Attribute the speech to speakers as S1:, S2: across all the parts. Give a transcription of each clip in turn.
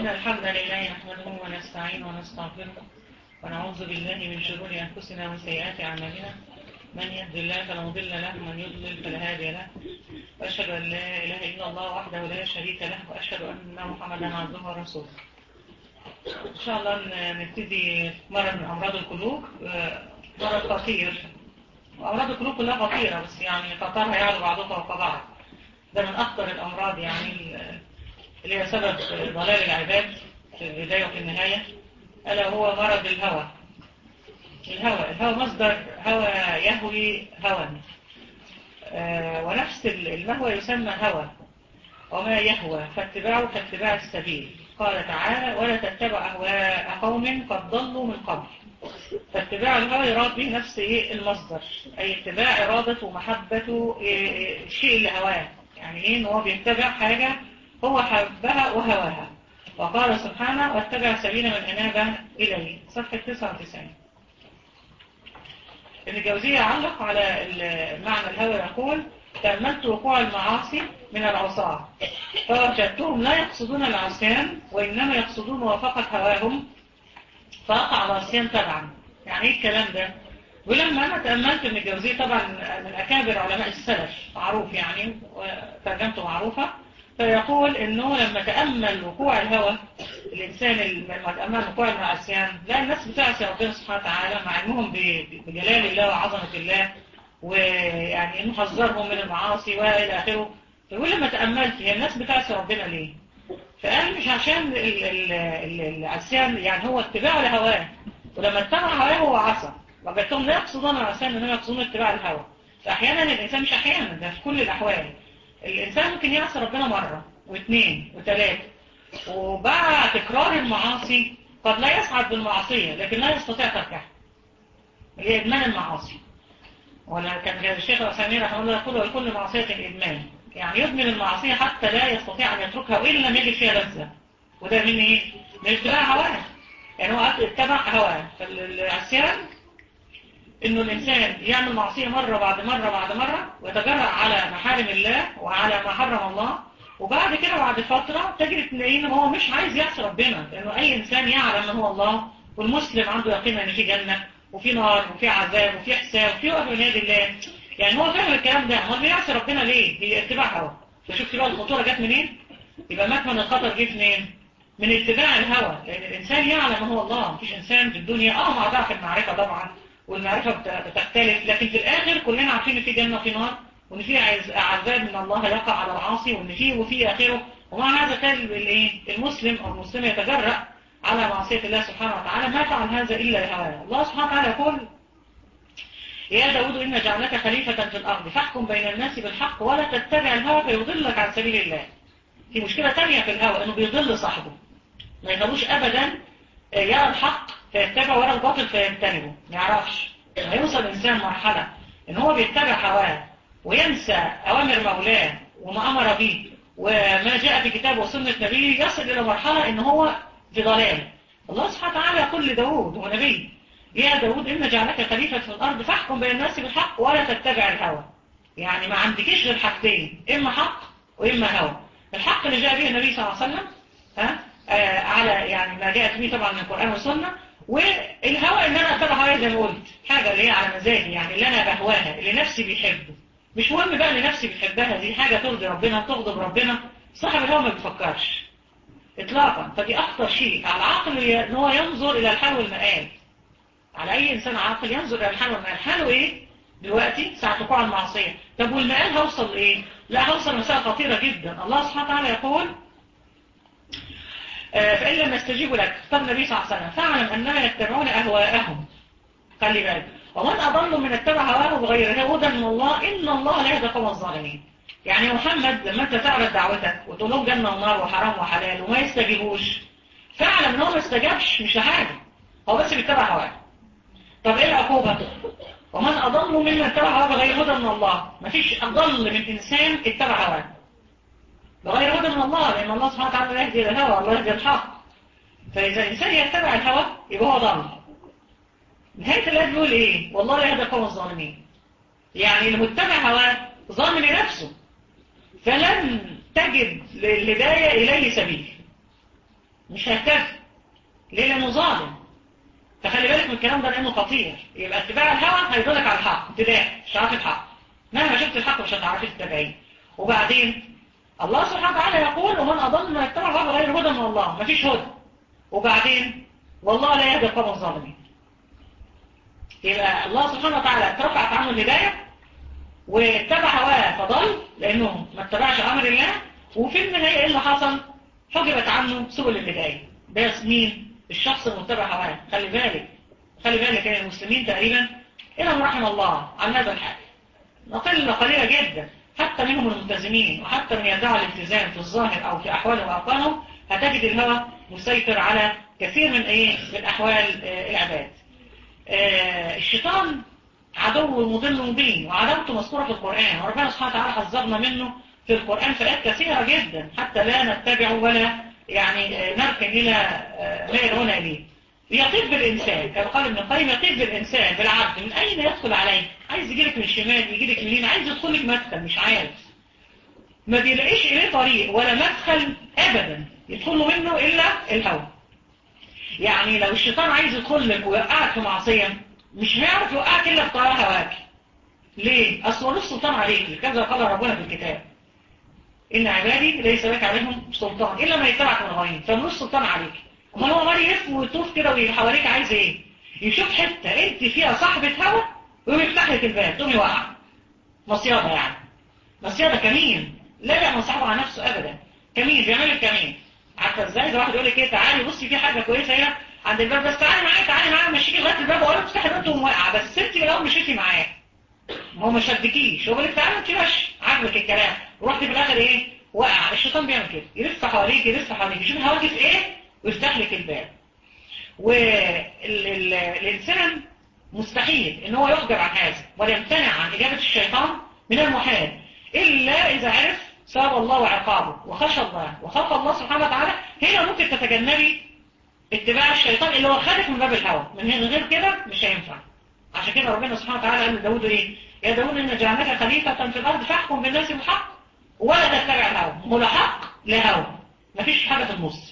S1: الحمد لله نحمده ونستعينه ونستغفره ونعوذ بالله من شرور أنفسنا ومن سيئات أعمالنا من يهد الله فلا مضل له ومن يضلل فلا هادي له وأشهد أن لا إله إلا الله وحده لا شريك له وأشهد أن محمدا عبده ورسوله إن شاء الله نبتدي مرض من أمراض القلوب مرض خطير وأمراض القلوب كلها خطيرة بس يعني خطرها يعلو بعضها فوق بعض ده من أخطر الأمراض يعني اللي هي سبب ضلال العباد في البداية وفي النهاية ألا هو مرض الهوى الهوى الهوى مصدر هوى يهوي هوى آه ونفس المهوى يسمى هوى وما يهوى فاتباعه كاتباع السبيل قال تعالى ولا تتبع أهواء قوم قد ضلوا من قبل فاتباع الهوى يراد به نفس المصدر أي اتباع إرادة ومحبة الشيء اللي هواه يعني إيه إن هو بيتبع حاجة هو حبها وهواها وقال سبحانه واتبع سبيل من أناب إليه صفحة 99 ابن الجوزية علق على معنى الهوى يقول تأملت وقوع المعاصي من العصاة فوجدتهم لا يقصدون العصيان وإنما يقصدون موافقة هواهم فأقع العصيان تبعا يعني ايه الكلام ده ولما أنا تأملت ابن الجوزية طبعا من أكابر علماء السلف معروف يعني وترجمته معروفة فيقول انه لما تأمل وقوع الهوى الانسان لما تأمل وقوع المعصيان لا الناس بتعصي ربنا سبحانه وتعالى مع علمهم بجلال الله وعظمة الله ويعني انه حذرهم من المعاصي والى اخره فيقول لما تأملت هي الناس بتعصي ربنا ليه فقال مش عشان العصيان يعني هو اتباع لهواه ولما اتبع هواه هو عصى وجدتهم لا يقصدون العصيان انما يقصدون اتباع الهوى فاحيانا الانسان مش احيانا ده في كل الاحوال الإنسان ممكن يعصي ربنا مرة واثنين وثلاثة وبعد تكرار المعاصي قد لا يسعد بالمعصية لكن لا يستطيع تركها هي إدمان المعاصي ولا كان الشيخ الأسامي رحمه الله يقول ولكل معصية إدمان يعني يدمن المعصية حتى لا يستطيع أن يتركها وإن لم يجد فيها لذة وده من إيه؟ من اتباع هواه يعني هو اتبع هواه فالعصيان انه الانسان يعمل معصية مرة بعد مرة بعد مرة ويتجرأ على محارم الله وعلى ما حرم الله وبعد كده بعد فترة تجد تلاقيه ان هو مش عايز يعصي ربنا لانه اي انسان يعلم ان هو الله والمسلم عنده يقين ان في جنة وفي نار وفي عذاب وفي حساب وفي وقف من يد الله يعني هو فاهم الكلام ده هو بيعصي ربنا ليه؟ هي اتباع هوى فشوف بقى الخطورة جت منين؟ يبقى مكمن الخطر جه منين؟ من اتباع الهوى لان الانسان يعلم ان هو الله مفيش انسان في الدنيا اه مع ضعف المعرفة طبعا والمعرفة بتختلف لكن في الآخر كلنا عارفين ان في جنة وفي نار وان في عذاب من الله يقع على العاصي وان في وفي آخره ومع هذا كان المسلم أو المسلمة يتجرأ على معصية الله سبحانه وتعالى ما فعل هذا إلا لهواه الله سبحانه وتعالى يقول يا داود إن جعلك خليفة في الأرض فاحكم بين الناس بالحق ولا تتبع الهوى فيضلك عن سبيل الله في مشكلة تانية في الهوى إنه بيضل صاحبه ما يقدروش أبدا يرى الحق فيتبع ورا الباطل فيجتنبه ما يعرفش لما يوصل الإنسان مرحلة إن هو بيتبع هواه وينسى أوامر مولاه وما أمر به وما جاء في كتابه وسنة نبيه يصل إلى مرحلة إن هو في ضلال الله سبحانه وتعالى يقول لداود هو نبي يا داود إن جعلك خليفة في الأرض فاحكم بين الناس بالحق ولا تتبع الهوى يعني ما عندكش غير حاجتين إما حق وإما هوى الحق اللي جاء به النبي صلى الله عليه وسلم ها آه على يعني ما جاءت به طبعا من القرآن والسنة والهوى ان انا اتبع هوايا زي ما قلت حاجة اللي هي على مزاجي يعني اللي انا بهواها اللي نفسي بيحبه مش مهم بقى اللي نفسي بتحبها دي حاجة ترضي ربنا تغضب ربنا صاحب الهوى ما بيفكرش اطلاقا فدي اخطر شيء على العاقل ان هو ينظر الى الحال والمآل على اي انسان عاقل ينظر الى الحال والمآل حاله ايه دلوقتي ساعة وقوع المعصية طب والمآل هوصل ايه لا هوصل مسألة خطيرة جدا الله سبحانه وتعالى يقول فإن لم يستجيبوا لك اختار النبي صلى الله عليه وسلم فاعلم أنما يتبعون أهواءهم خلي بالك ومن أضل من اتبع هواه بغير هدى من الله إن الله لا يهدى قوم الظالمين يعني محمد لما أنت تعرض دعوتك وتقول لهم جنة ونار وحرام وحلال وما يستجيبوش فاعلم إن هو ما استجابش مش حاجة هو بس بيتبع هواه طب إيه العقوبة؟ ومن أضل ممن اتبع هواه بغير هدى من الله مفيش أضل من إنسان اتبع هواه بغير هدى من الله لأن الله سبحانه وتعالى لا يهدي الهوى الله يهدي الحق فإذا الإنسان يتبع الهوى يبقى هو ضل نهاية الآية بيقول إيه والله لا يهدي قوم الظالمين يعني المتبع هواه ظالم لنفسه فلن تجد للهداية إليه سبيل مش هيهتز ليه لانه ظالم فخلي بالك من الكلام ده لانه خطير يبقى اتباع الهوى هيدلك على الحق ابتداء مش هتعرفي الحق مهما شفت الحق مش هتعرفي تتبعيه وبعدين الله سبحانه وتعالى يقول ومن اضل من اتبع هوى غير هدى من الله مفيش هدى وبعدين والله لا يهدي القوم الظالمين يبقى الله سبحانه وتعالى اترفعت عنه الهدايه واتبع هواه فضل لانه ما اتبعش امر الله وفي النهايه ايه اللي حصل حجبت عنه سبل الهدايه ده مين الشخص المتبع هواه خلي بالك خلي بالك ان المسلمين تقريبا الى من رحم الله عن هذا الحال قله قليله جدا حتى منهم الملتزمين وحتى من يدعي الالتزام في الظاهر او في احوالهم واوطانهم هتجد الهوى مسيطر على كثير من ايه من احوال آه العباد آه الشيطان عدو مضل مبين وعداوته مذكورة في القرآن وربنا سبحانه وتعالى حذرنا منه في القرآن في آيات كثيرة جدا حتى لا نتبع ولا يعني نركن إلى ما يدعون إليه يطيب بالإنسان كما قال ابن القيم يطيب بالإنسان بالعبد من أين يدخل عليه عايز يجيلك من الشمال يجيلك منين عايز يدخلك مدخل مش عارف ما بيلاقيش إليه طريق ولا مدخل أبدا يدخله منه إلا الهوى يعني لو الشيطان عايز يدخل لك ويوقعك في معصية مش هيعرف يوقعك إلا بطريقة هواك ليه؟ أصل ملوش سلطان عليك كذا قال ربنا في الكتاب إن عبادي ليس لك عليهم سلطان إلا ما يتبعك من غيرين فملوش سلطان عليك أمال هو عمال يلف ويطوف كده وحواليك عايز إيه؟ يشوف حتة أنت فيها صاحبة هوا ويقوم يفتح لك الباب تقوم يوقع مصيادة يعني مصيادة كمين لا بيعمل صاحبه على نفسه أبدا كمين بيعمل لك كمين عارفة إزاي ده واحد يقول لك إيه تعالي بصي في حاجة كويسة هنا عند الباب بس تعالي معايا تعالي معايا مشيكي لغايه الباب واقول لك افتحي الباب تقوم واقعه بس انت لو مشيتي معاه هو ما شدكيش هو بيقول لك تعالي ما تبقاش عاجبك الكلام ورحتي في الاخر ايه وقع الشيطان بيعمل كده يلف حواليك يلف حواليك يشوف هواجس ايه ويفتح لك الباب والانسان مستحيل ان هو يخبر عن هذا ويمتنع عن اجابه الشيطان من المحال الا اذا عرف ثواب الله وعقابه وخشى الله وخاف الله سبحانه وتعالى هنا ممكن تتجنبي اتباع الشيطان اللي هو خدك من باب الهوى من غير كده مش هينفع عشان كده ربنا سبحانه وتعالى قال لداود ايه يا داود ان جعلناك خليفة في الارض فاحكم بالناس بالحق ولا تتبع الهوى هو لا حق لا هوى مفيش حاجة في النص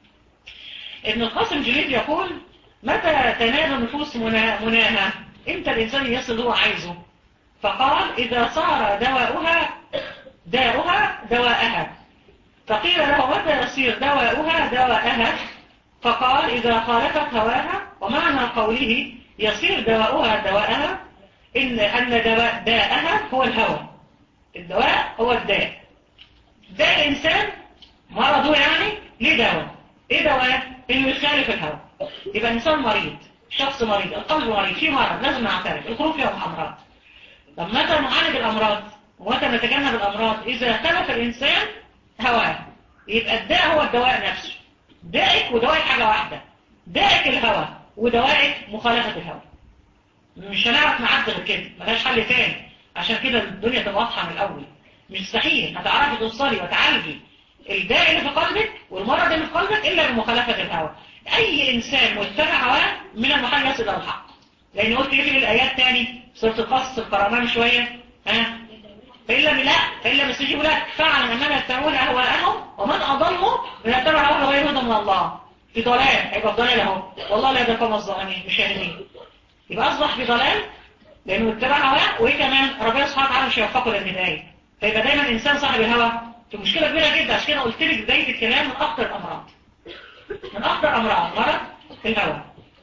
S1: ابن القاسم جليل يقول متى تنال النفوس مناها امتى الانسان يصل هو عايزه فقال اذا صار دواؤها داؤها دواءها فقيل له متى يصير دواؤها دواءها فقال إذا خالفت هواها ومعنى قوله يصير دواؤها دواءها إن أن دواء داءها هو الهوى الدواء هو الداء داء الإنسان مرضه يعني ليه دواء إيه دواء؟ إنه يخالف الهوى يبقى الإنسان مريض شخص مريض القلب مريض فيه مرض لازم نعترف القلوب فيها أمراض طب متى نعالج الأمراض ومتى نتجنب الأمراض إذا خالف الإنسان هواه يبقى الداء هو الدواء نفسه دائك ودوائك حاجة واحدة دائك الهوى ودوائك مخالفة الهوى مش هنعرف نعدل كده ملهاش حل تاني عشان كده الدنيا تبقى واضحة من الأول مش مستحيل هتعرفي توصلي وتعالجي الداء اللي في قلبك والمرض اللي في قلبك إلا بمخالفة الهوى أي إنسان متبع هواه من المحال يصل إلى الحق لأن قلت إيه في الآيات تاني سورة القصص القرآن شوية ها فإن لم لا فإن لم يستجيبوا لك فاعلم أنما يتبعون أهواءهم ومن أضلوا من يتبع هواه غير هدى من الله في ضلال هيبقى في ضلال أهو والله لا يهدى الظالمين مش هاهمين يبقى أصبح في ضلال لأنه اتبع هواه وإيه كمان ربنا سبحانه وتعالى مش هيوفقه للهداية فيبقى دايما الإنسان صاحب الهوى في مشكلة كبيرة جدا عشان كده قلت لك بداية الكلام من أخطر الأمراض من أخطر أمراض مرض في الهوى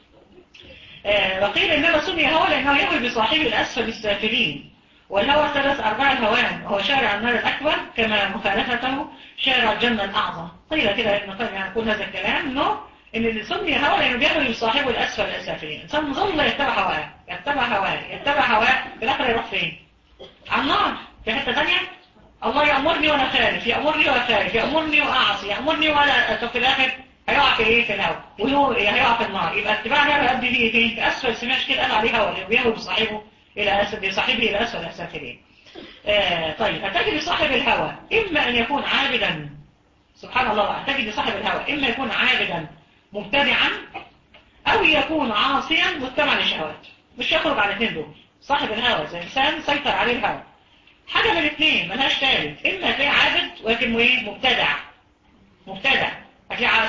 S1: آه وقيل إنما سمي هوى لأنه يهوي بصاحبه الأسفل السافلين والهوى ثلاث أرباع الهوان وهو شارع النار الأكبر كما مخالفته شارع الجنة الأعظم قيل كده ابن القيم يعني يقول هذا الكلام إنه إن اللي سمي هوى لأنه بيهوي بصاحبه الأسفل السافلين إنسان ظل يتبع هواه يتبع هواه يتبع هواه في الآخر يروح فين؟ على النار في حتة ثانية الله يأمرني وأنا خالف يأمرني وأنا خالف يأمرني وأعصي يأمرني وأنا في الآخر هيقع في ايه في الهواء وهو هيقع في النار يبقى اتباع الهواء يؤدي ليه فين في اسفل سمعش كده قال عليه هواء اللي بيهوي بصاحبه الى اسفل بصاحبه الى اسفل السافلين آه طيب هتجد صاحب الهوى اما ان يكون عابدا سبحان الله هتجد صاحب الهوى اما يكون عابدا مبتدعا او يكون عاصيا متبعا للشهوات مش يخرج عن الاثنين دول صاحب الهوى زي انسان سيطر عليه الهوى حاجه من الاثنين ملهاش ثالث اما تلاقيه عابد ولكن ايه مبتدع مبتدع هتلاقيه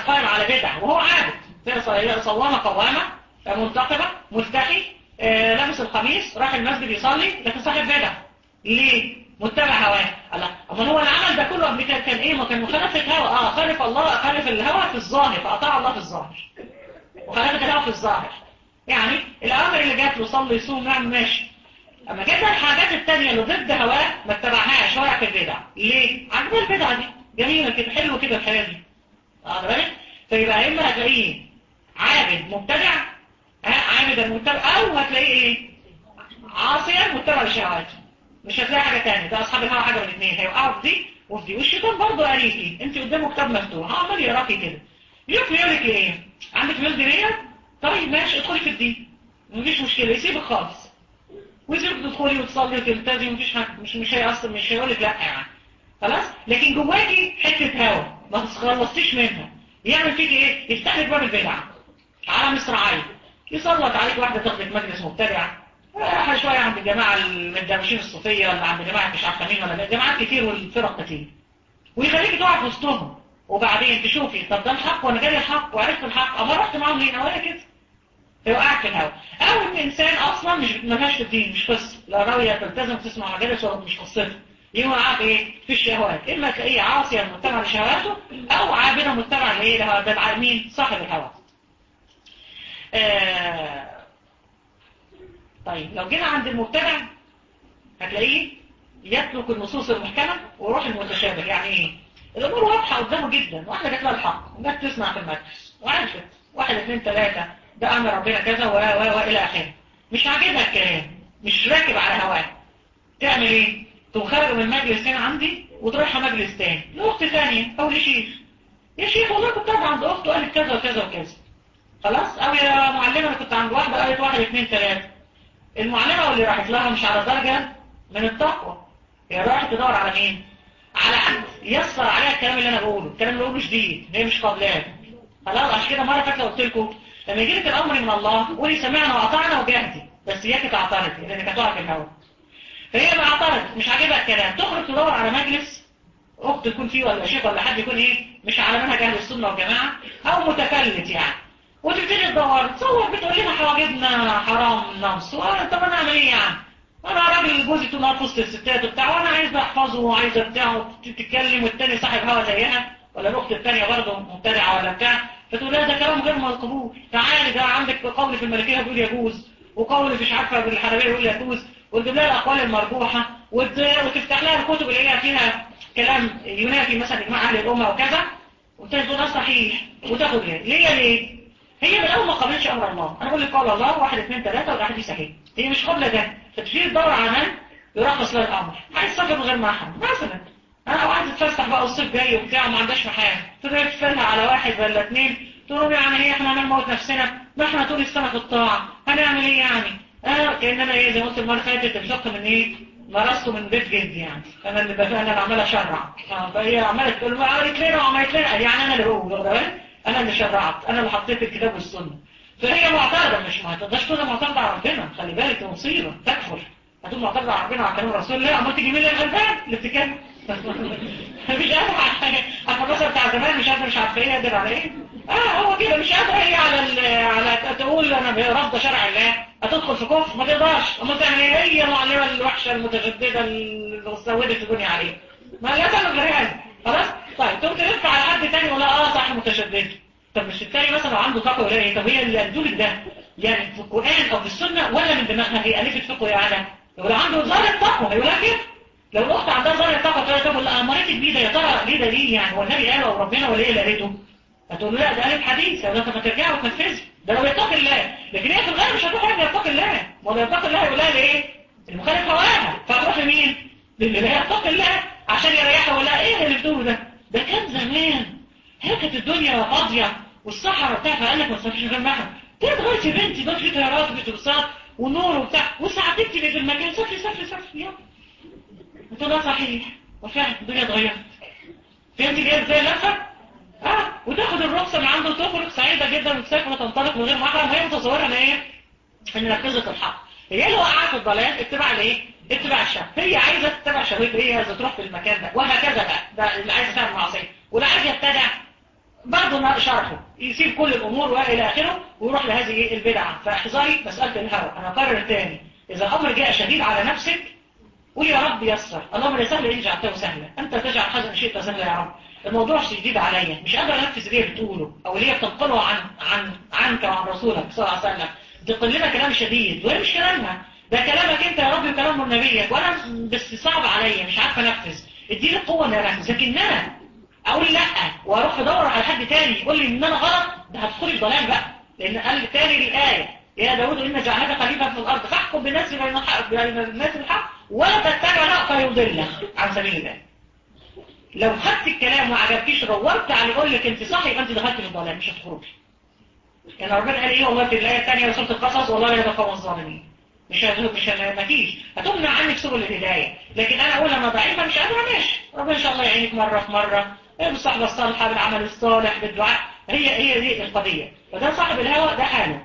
S1: قائم على بدع وهو عابد زي صوامة قوامة منتقبة مستحي آه، لابس القميص راح المسجد يصلي لكن صاحب بدع ليه؟ متبع هواه الله اما هو العمل ده كله قبل كده كان ايه ما كان مخالفة هوى اه خالف الله خالف الهوى في الظاهر فأطاع الله في الظاهر وخالفة الهوى في الظاهر يعني الأمر اللي جات له صلي يصوم نعم ماشي اما جت الحاجات التانية اللي ضد هواه ما اتبعهاش وقع في البدع ليه؟ عجبها البدعة دي جميلة كده حلوة كده الحياة دي اه بالك فيبقى اما هتلاقيه عابد مبتدع ها عابد مبتدع او هتلاقيه ايه عاصيا متبع لشهواته مش هتلاقي حاجة تانية ده اصحاب الهوا حاجة من الاثنين هيوقعوا في دي وفي دي والشيطان برضه قريكي انت قدامه كتاب مفتوح عمال يقراكي كده يقف يقول لك ايه عندك ميول دينية طيب ماشي ادخلي في الدين مفيش مشكلة يسيبك خالص ويسيبك تدخلي وتصلي وتلتزم مفيش حاجة مش مش هيأثر مش هيقول لك لا يعني خلاص لكن جواكي حتة هوا ما تتخلصيش منها يعمل فيك ايه يفتح لك باب البدع على مصراعيه يسلط عليك واحدة تاخدك مجلس مبتدع احنا شوية عند الجماعة المدرسين الصوفية ولا عند جماعة مش عارفة مين ولا جماعات كتير والفرق كتير ويخليك تقع في وسطهم وبعدين تشوفي طب ده الحق وانا جاي الحق وعرفت الحق اما رحت معاهم ليه نوايا كده فيوقعك في الهوا او ان انسان اصلا مش ملهاش في الدين مش قصه لا راويه تلتزم تسمع مجالس ولا مش قصته يوقعك ايه في الشهوات اما تلاقيه عاصيا متبع لشهواته او عابدا متبع لايه لها ده العالمين صاحب الهوى آه طيب لو جينا عند المبتدع هتلاقيه يترك النصوص المحكمة ويروح المتشابه يعني ايه الامور واضحة قدامه جدا واحدة جات لها الحق جات تسمع في المجلس وعرفت واحد اثنين ثلاثة ده امر ربنا كذا و و والى اخره مش عاجبها الكلام مش راكب على هواه تعمل ايه تقوم خارجه من مجلس هنا عندي وتروحها مجلس تاني لاخت ثانيه او لشيخ يا شيخ والله كنت قاعد عند اخته قالت كذا وكذا وكذا خلاص او يا معلمه انا كنت عند واحده قالت واحد اثنين ثلاثه المعلمه واللي راحت لها مش على درجه من التقوى هي راحت تدور على مين على حد يسر عليها الكلام اللي انا بقوله الكلام اللي بقوله جديد هي مش قابلاه خلاص عشان كده مره فاتت قلت لكم لما يجي لك الامر من الله قولي سمعنا واطعنا وجاهدي بس اياك تعترضي لانك هتقع في الهواء فهي ما اعترضت مش عاجبها الكلام تخرج تدور على مجلس اخت تكون فيه ولا شيخ ولا حد يكون ايه مش على منهج اهل السنه والجماعه او متفلت يعني وتبتدي تدور تصور بتقول لنا حواجبنا حرام نمص طب انا اعمل ايه يعني انا راجل جوزي طول النهار في وسط الستات وبتاع وانا عايز احفظه وعايزه بتاعه تتكلم والتاني صاحب هوا زيها ولا الاخت الثانيه برضه مبتدعه ولا بتاع فتقول لها ده كلام غير مقبول تعالي ده عندك قول في الملكيه بيقول يجوز وقول مش عارفه بالحنبيه يقول يجوز وتجيب لها الاقوال المرجوحه وتفتح لها الكتب اللي هي فيها كلام ينافي مثلا اجماع اهل الامه وكذا وتقول ده صحيح وتاخد ليه ليه ليه هي من اول ما قابلتش امر الله انا بقول لك قال الله واحد اثنين ثلاثه والاحاديث صحيح هي مش قابله ده فتبتدي تدور على من يرخص لها الامر عايز تسافر من غير محرم مثلا انا عايز اتفسح بقى الصيف جاي وبتاع وما عندهاش محام تروح تفلها على واحد ولا اثنين تقول يعني ايه احنا هنموت نفسنا ما احنا طول السنه في الطاعه هنعمل ايه يعني اه كان انا ايه زي ما قلت المره اللي فاتت الفقه من ايه مرسته من بيت جدي يعني انا اللي بقى انا اللي عماله اشرع اه فهي عماله تقول ما عملت لنا وعملت لنا يعني انا اللي بقول واخد بالك انا اللي شرعت انا اللي حطيت الكتاب والسنه فهي معترضه مش ما تقدرش تقول معترضه على ربنا خلي بالك دي مصيبه تكفر هتقول معترضه على ربنا وعلى كلام الرسول لا امال تجي مين الغلبان اللي بتتكلم مش قادر على حاجه عارفه مثلا بتاع زمان مش قادر مش عارفه ايه قادر على ايه اه هو كده مش قادر هي على على تقول انا رافضه شرع الله هتدخل في كفر ما تقدرش اما تعمل ايه هي المعلمه الوحشه المتجدده اللي سودت الدنيا عليه ما لا تعمل غير هذا خلاص طيب تقوم تلف على حد تاني ولا اه صح متشدد طب مش التاني مثلا لو عنده تقوى ولا ايه طب هي اللي قالت ده يعني في القران او في السنه ولا من دماغها هي الفت فقه يعني لو عنده ظاهر التقوى هيقولها كده لو الاخت عندها ظاهر التقوى تقول طب ولا امرتك بيه ده يا ترى ليه دليل يعني هو النبي قال او ربنا ولا ايه اللي قالته هتقول له لا ده قالت حديث يا طب ما ترجع وتنفذه ده لو يتقي الله لكن هي في الغالب مش هتروح يعني يتقي الله ولا يتقي الله يقول لها لايه المخالف هواها فهتروح لمين للي لا يتقي الله عشان يريحها ولا ايه اللي بتقوله ده ده كان زمان هي كانت الدنيا فاضيه والصحراء بتاع فقال لك ما تصرفش غير معها تدخل يا بنتي ده في طيارات وبتوصات ونور وبتاع وساعتين تبقي في المكان سافري سافري سافري يلا قلت لها صحيح وفعلا الدنيا اتغيرت فهمتي جايه ازاي لفه اه وتاخد الرخصه من عنده وتخرج سعيده جدا وتسافر وتنطلق من غير محرم وهي متصوره ان ايه ان نفذت الحق هي اللي وقعت في الضلال اتباع الايه اتباع الشهوه هي عايزه تتبع شهوتها هي عايزه تروح في المكان ده وهكذا بقى ده اللي عايز تعمل معصيه واللي عايز يبتدع برضه عرفه يسيب كل الامور والى اخره ويروح لهذه البدعه فاحذري مساله الهوى انا اكرر تاني اذا الامر جاء شديد على نفسك قول يا رب يسر اللهم لا سهل ان جعلته سهلا انت تجعل حزن شيء سهلا يا رب الموضوع شديد عليا مش قادر انفذ اللي هي بتقوله او اللي هي بتنقله عن عن عنك وعن رسولك صلى الله عليه وسلم تقول لنا كلام شديد وهي مش كلامها ده كلامك انت يا رب وكلام النبي وانا بس صعب عليا مش عارفه انفذ اديني القوه ان انفذ لكن انا اقول لا واروح ادور على حد تاني يقول لي ان انا غلط ده هتدخلي الضلال بقى لان قال تاني الايه يا داود ان جعلك خليفه في الارض فاحكم بالناس بين الحق بين الناس الحق ولا تتبع الحق فيضلك عن سبيل الله لو خدت الكلام وما عجبكيش دورت على يقول لك انت صح يبقى انت دخلت في الضلال مش هتخرجي يعني ربنا قال ايه والله في الايه الثانيه سوره القصص والله لا يهدى القوم الظالمين مش هتهد مش ما فيش هتمنع عنك سبل الهدايه لكن انا اقول انا ضعيفه مش قادره ماشي ربنا ان شاء الله يعينك مره في مره بالصحبه الصالحه بالعمل الصالح بالدعاء هي هي دي القضيه فده صاحب الهوى ده حاله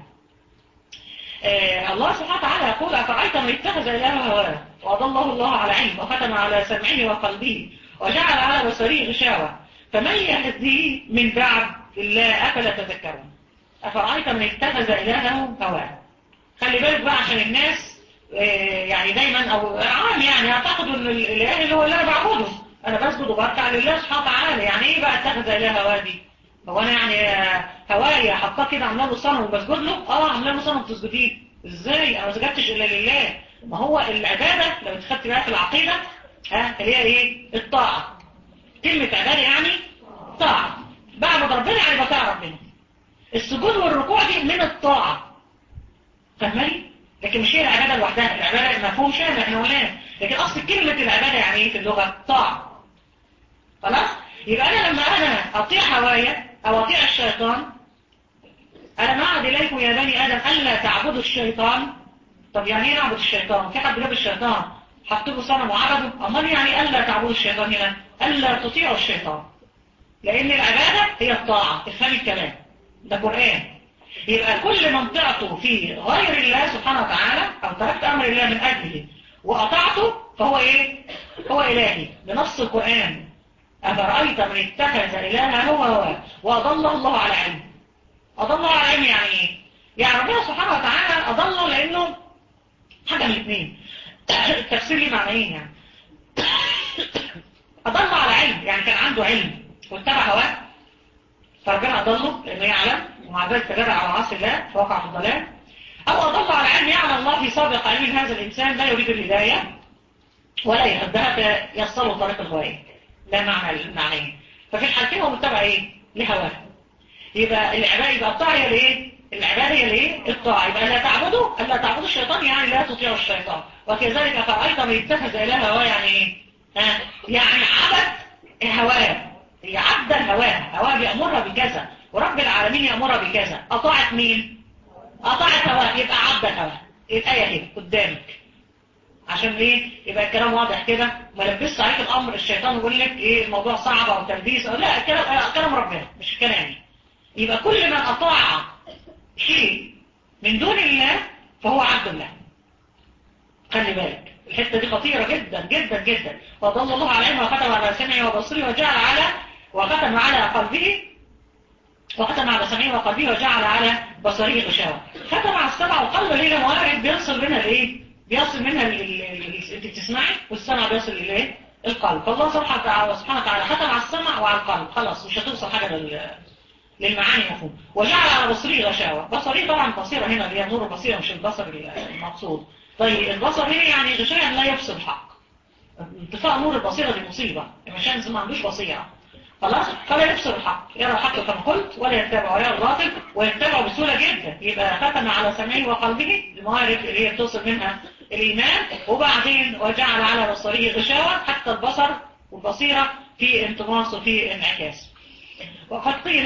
S1: آه الله سبحانه وتعالى يقول أفرأيت من اتخذ إلهه هواه وأضله الله على علم وختم على سمعه وقلبه وجعل على بصره غشاوة فمن يهديه من بعد الله أفلا تذكرون أفرأيت من اتخذ إلهه هواه خلي بالك بقى عشان الناس آه يعني دايما أو عام يعني اعتقدوا أن الإله اللي هو اللي أنا بعبده أنا بسجد وبركع لله سبحانه وتعالى يعني إيه بقى اتخذ إله هواه دي هو أنا يعني هوايا حطاه كده عامله له صنم وبسجد له اه عامله له صنم بتسجديه ازاي انا ما سجدتش الا لله ما هو العباده لو اتخدت بقى في العقيده ها اللي هي ايه الطاعه كلمه عباده يعني طاعه بعبد ربنا يعني بطاع ربنا السجود والركوع دي من الطاعه فاهماني لكن مش هي العباده لوحدها العباده مفهوم شامل احنا قلناه لكن اصل كلمه العباده يعني ايه في اللغه طاعه خلاص يبقى انا لما انا اطيع هوايا او اطيع الشيطان ألم أعد إليكم يا بني آدم ألا تعبدوا الشيطان طب يعني ايه نعبد الشيطان في حد جاب الشيطان حط له صنم وعبده أمال يعني ألا تعبدوا الشيطان هنا ألا تطيعوا الشيطان لأن العبادة هي الطاعة افهمي الكلام ده قرآن يبقى كل من طعته في غير الله سبحانه وتعالى أو تركت أمر الله من أجله وأطعته فهو إيه؟ هو إلهي بنص القرآن أفرأيت من اتخذ إلهه هو هو وأضله الله على علم أضله على علم يعني إيه؟ يعني ربنا سبحانه وتعالى أضله لأنه حاجة من الاثنين التفسير ليه معنيين يعني أضله على علم يعني كان عنده علم واتبع هواه فربنا أضله لأنه يعلم ومع ذلك تجرع على عصر الله فوقع في الضلال أو أضله على علم يعلم الله في سابق علم هذا الإنسان لا يريد الهداية ولا يهدها فيصله طريق الغواية ده معنى المعنى ففي الحالتين هو متبع ايه لهواه يبقى العبادة يبقى الطاعة هي الايه العبادة هي الايه الطاعة يبقى لا تعبدوا الا تعبدوا الشيطان يعني لا تطيعوا الشيطان وكذلك أفرأيت من اتخذ إله هواه يعني ايه ها يعني عبد هواه هي عبد هواه هواه بيأمرها بكذا ورب العالمين يأمرها بكذا أطاعت مين أطاعت هواه يبقى عبد هواه الآية هي قدامك عشان ايه يبقى الكلام واضح كده ما لبسش عليك الامر الشيطان يقول لك ايه الموضوع صعب او تلبيس او لا الكلام كلام ربنا مش كلامي يبقى كل من اطاع شيء من دون الله فهو عبد الله خلي بالك الحته دي خطيره جدا جدا جدا وضل الله على علمه وختم على سمعه وبصره وجعل على وختم على قلبه وختم على سمعه وقلبه وجعل على بصره غشاوه ختم على السمع والقلب اللي هي موارد بيصل منها الايه بيصل منها انت بتسمعي والسمع بيصل اليه القلب فالله سبحانه وتعالى سبحانه وتعالى ختم على السمع وعلى القلب خلاص مش هتوصل حاجه لل للمعاني مفهوم وجعل على بصري غشاوه بصري طبعا بصيره هنا اللي هي نور البصيره مش البصر المقصود طيب البصر هنا يعني غشاء لا يفصل الحق انتفاء نور البصيره دي مصيبه عشان ما عندوش بصيره خلاص فلا يبصر الحق يرى الحق كما قلت ولا يتبع ويرى الباطل ويتبع بسهوله جدا يبقى ختم على سمعه وقلبه المعارف اللي هي بتوصل منها الإيمان وبعدين وجعل على بصره غشاوة حتى البصر والبصيرة في انتماس وفي انعكاس وقد قيل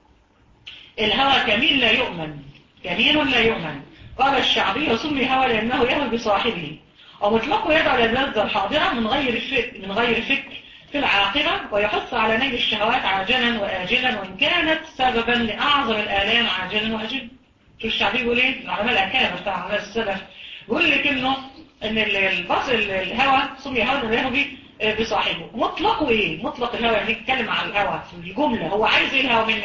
S1: الهوى كمين لا يؤمن كمين لا يؤمن قال الشعبي وسمي هوى لأنه يهوي بصاحبه ومطلقه يدعو للذة الحاضرة من غير فكر من غير فكر في العاقبة ويحث على نيل الشهوات عاجلا وآجلا وإن كانت سببا لأعظم الآلام عاجلا وآجلا شو الشعبي يقول ايه؟ العلماء الأكابر بتاع علماء السلف بيقول لك انه ان البصر الهوى سمي هوى اليهوي بصاحبه مطلقه ايه مطلق الهوى يعني يتكلم عن الهوى في الجملة هو عايز ايه الهوى منك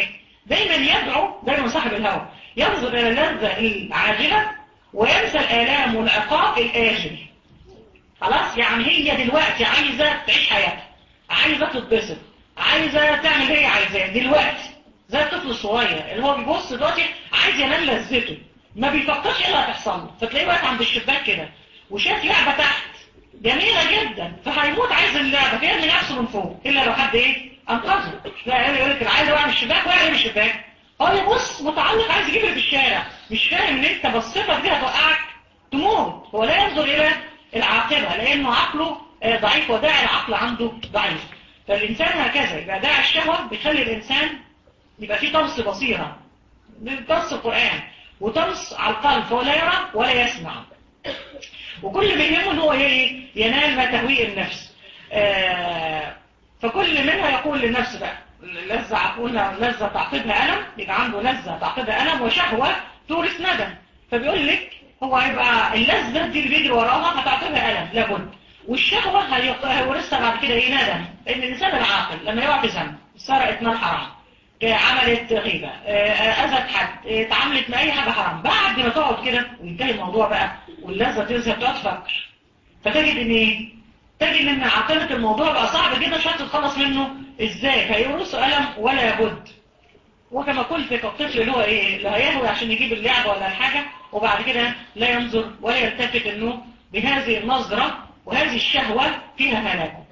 S1: دايما يدعو دايما صاحب الهوى ينظر إلى اللذة العاجلة وينسى الآلام والعقاب الآجل خلاص يعني هي دلوقتي عايزة تعيش حياتها عايزة تتبسط عايزة تعمل هي عايزاه دلوقتي زي الطفل الصغير اللي هو بيبص دلوقتي عايز ينال لذته ما بيفكرش ايه اللي هتحصل له فتلاقيه واقف عند الشباك كده وشاف لعبة تحت جميلة جدا فهيموت عايز اللعبة فيرمي نفسه من فوق إلا لو حد إيه أنقذه لا يقول لك عايز أوقع من الشباك وقع من الشباك هو يبص متعلق عايز يجيب اللي في الشارع مش فاهم إن أنت بصيتك دي هتوقعك تموت هو لا ينظر إلى العاقبة لأنه عقله ضعيف وداعي العقل عنده ضعيف فالإنسان هكذا يبقى داعي الشهوة بيخلي الإنسان يبقى فيه طمس بصيرة طمس القرآن وطمس على القلب فهو لا يرى ولا يسمع وكل ما يهمه ان هو ايه ينال ما تهويه النفس آه فكل منها يقول للنفس بقى لذة قلنا لذة تعقدها ألم يبقى عنده لذة تعقدها ألم وشهوة تورث ندم فبيقول لك هو هيبقى اللذة دي اللي بيجري وراها هتعقدها ألم لابد والشهوة هيورثها بعد كده ايه ندم لأن الإنسان العاقل لما يقع في ذنب سرقت مال حرام عملت غيبة أذت حد اتعاملت مع أي حاجة حرام بعد ما تقعد كده وينتهي الموضوع بقى واللذة تذهب تقعد تفكر فتجد ان ايه تجد ان عاقبة الموضوع بقى صعب جدا عشان تتخلص منه ازاي هيورثه ألم ولا بد وكما قلت الطفل اللي هو ايه اللي هيهوي عشان يجيب اللعبة ولا الحاجة وبعد كده لا ينظر ولا يلتفت انه بهذه النظرة وهذه الشهوة فيها هلاكه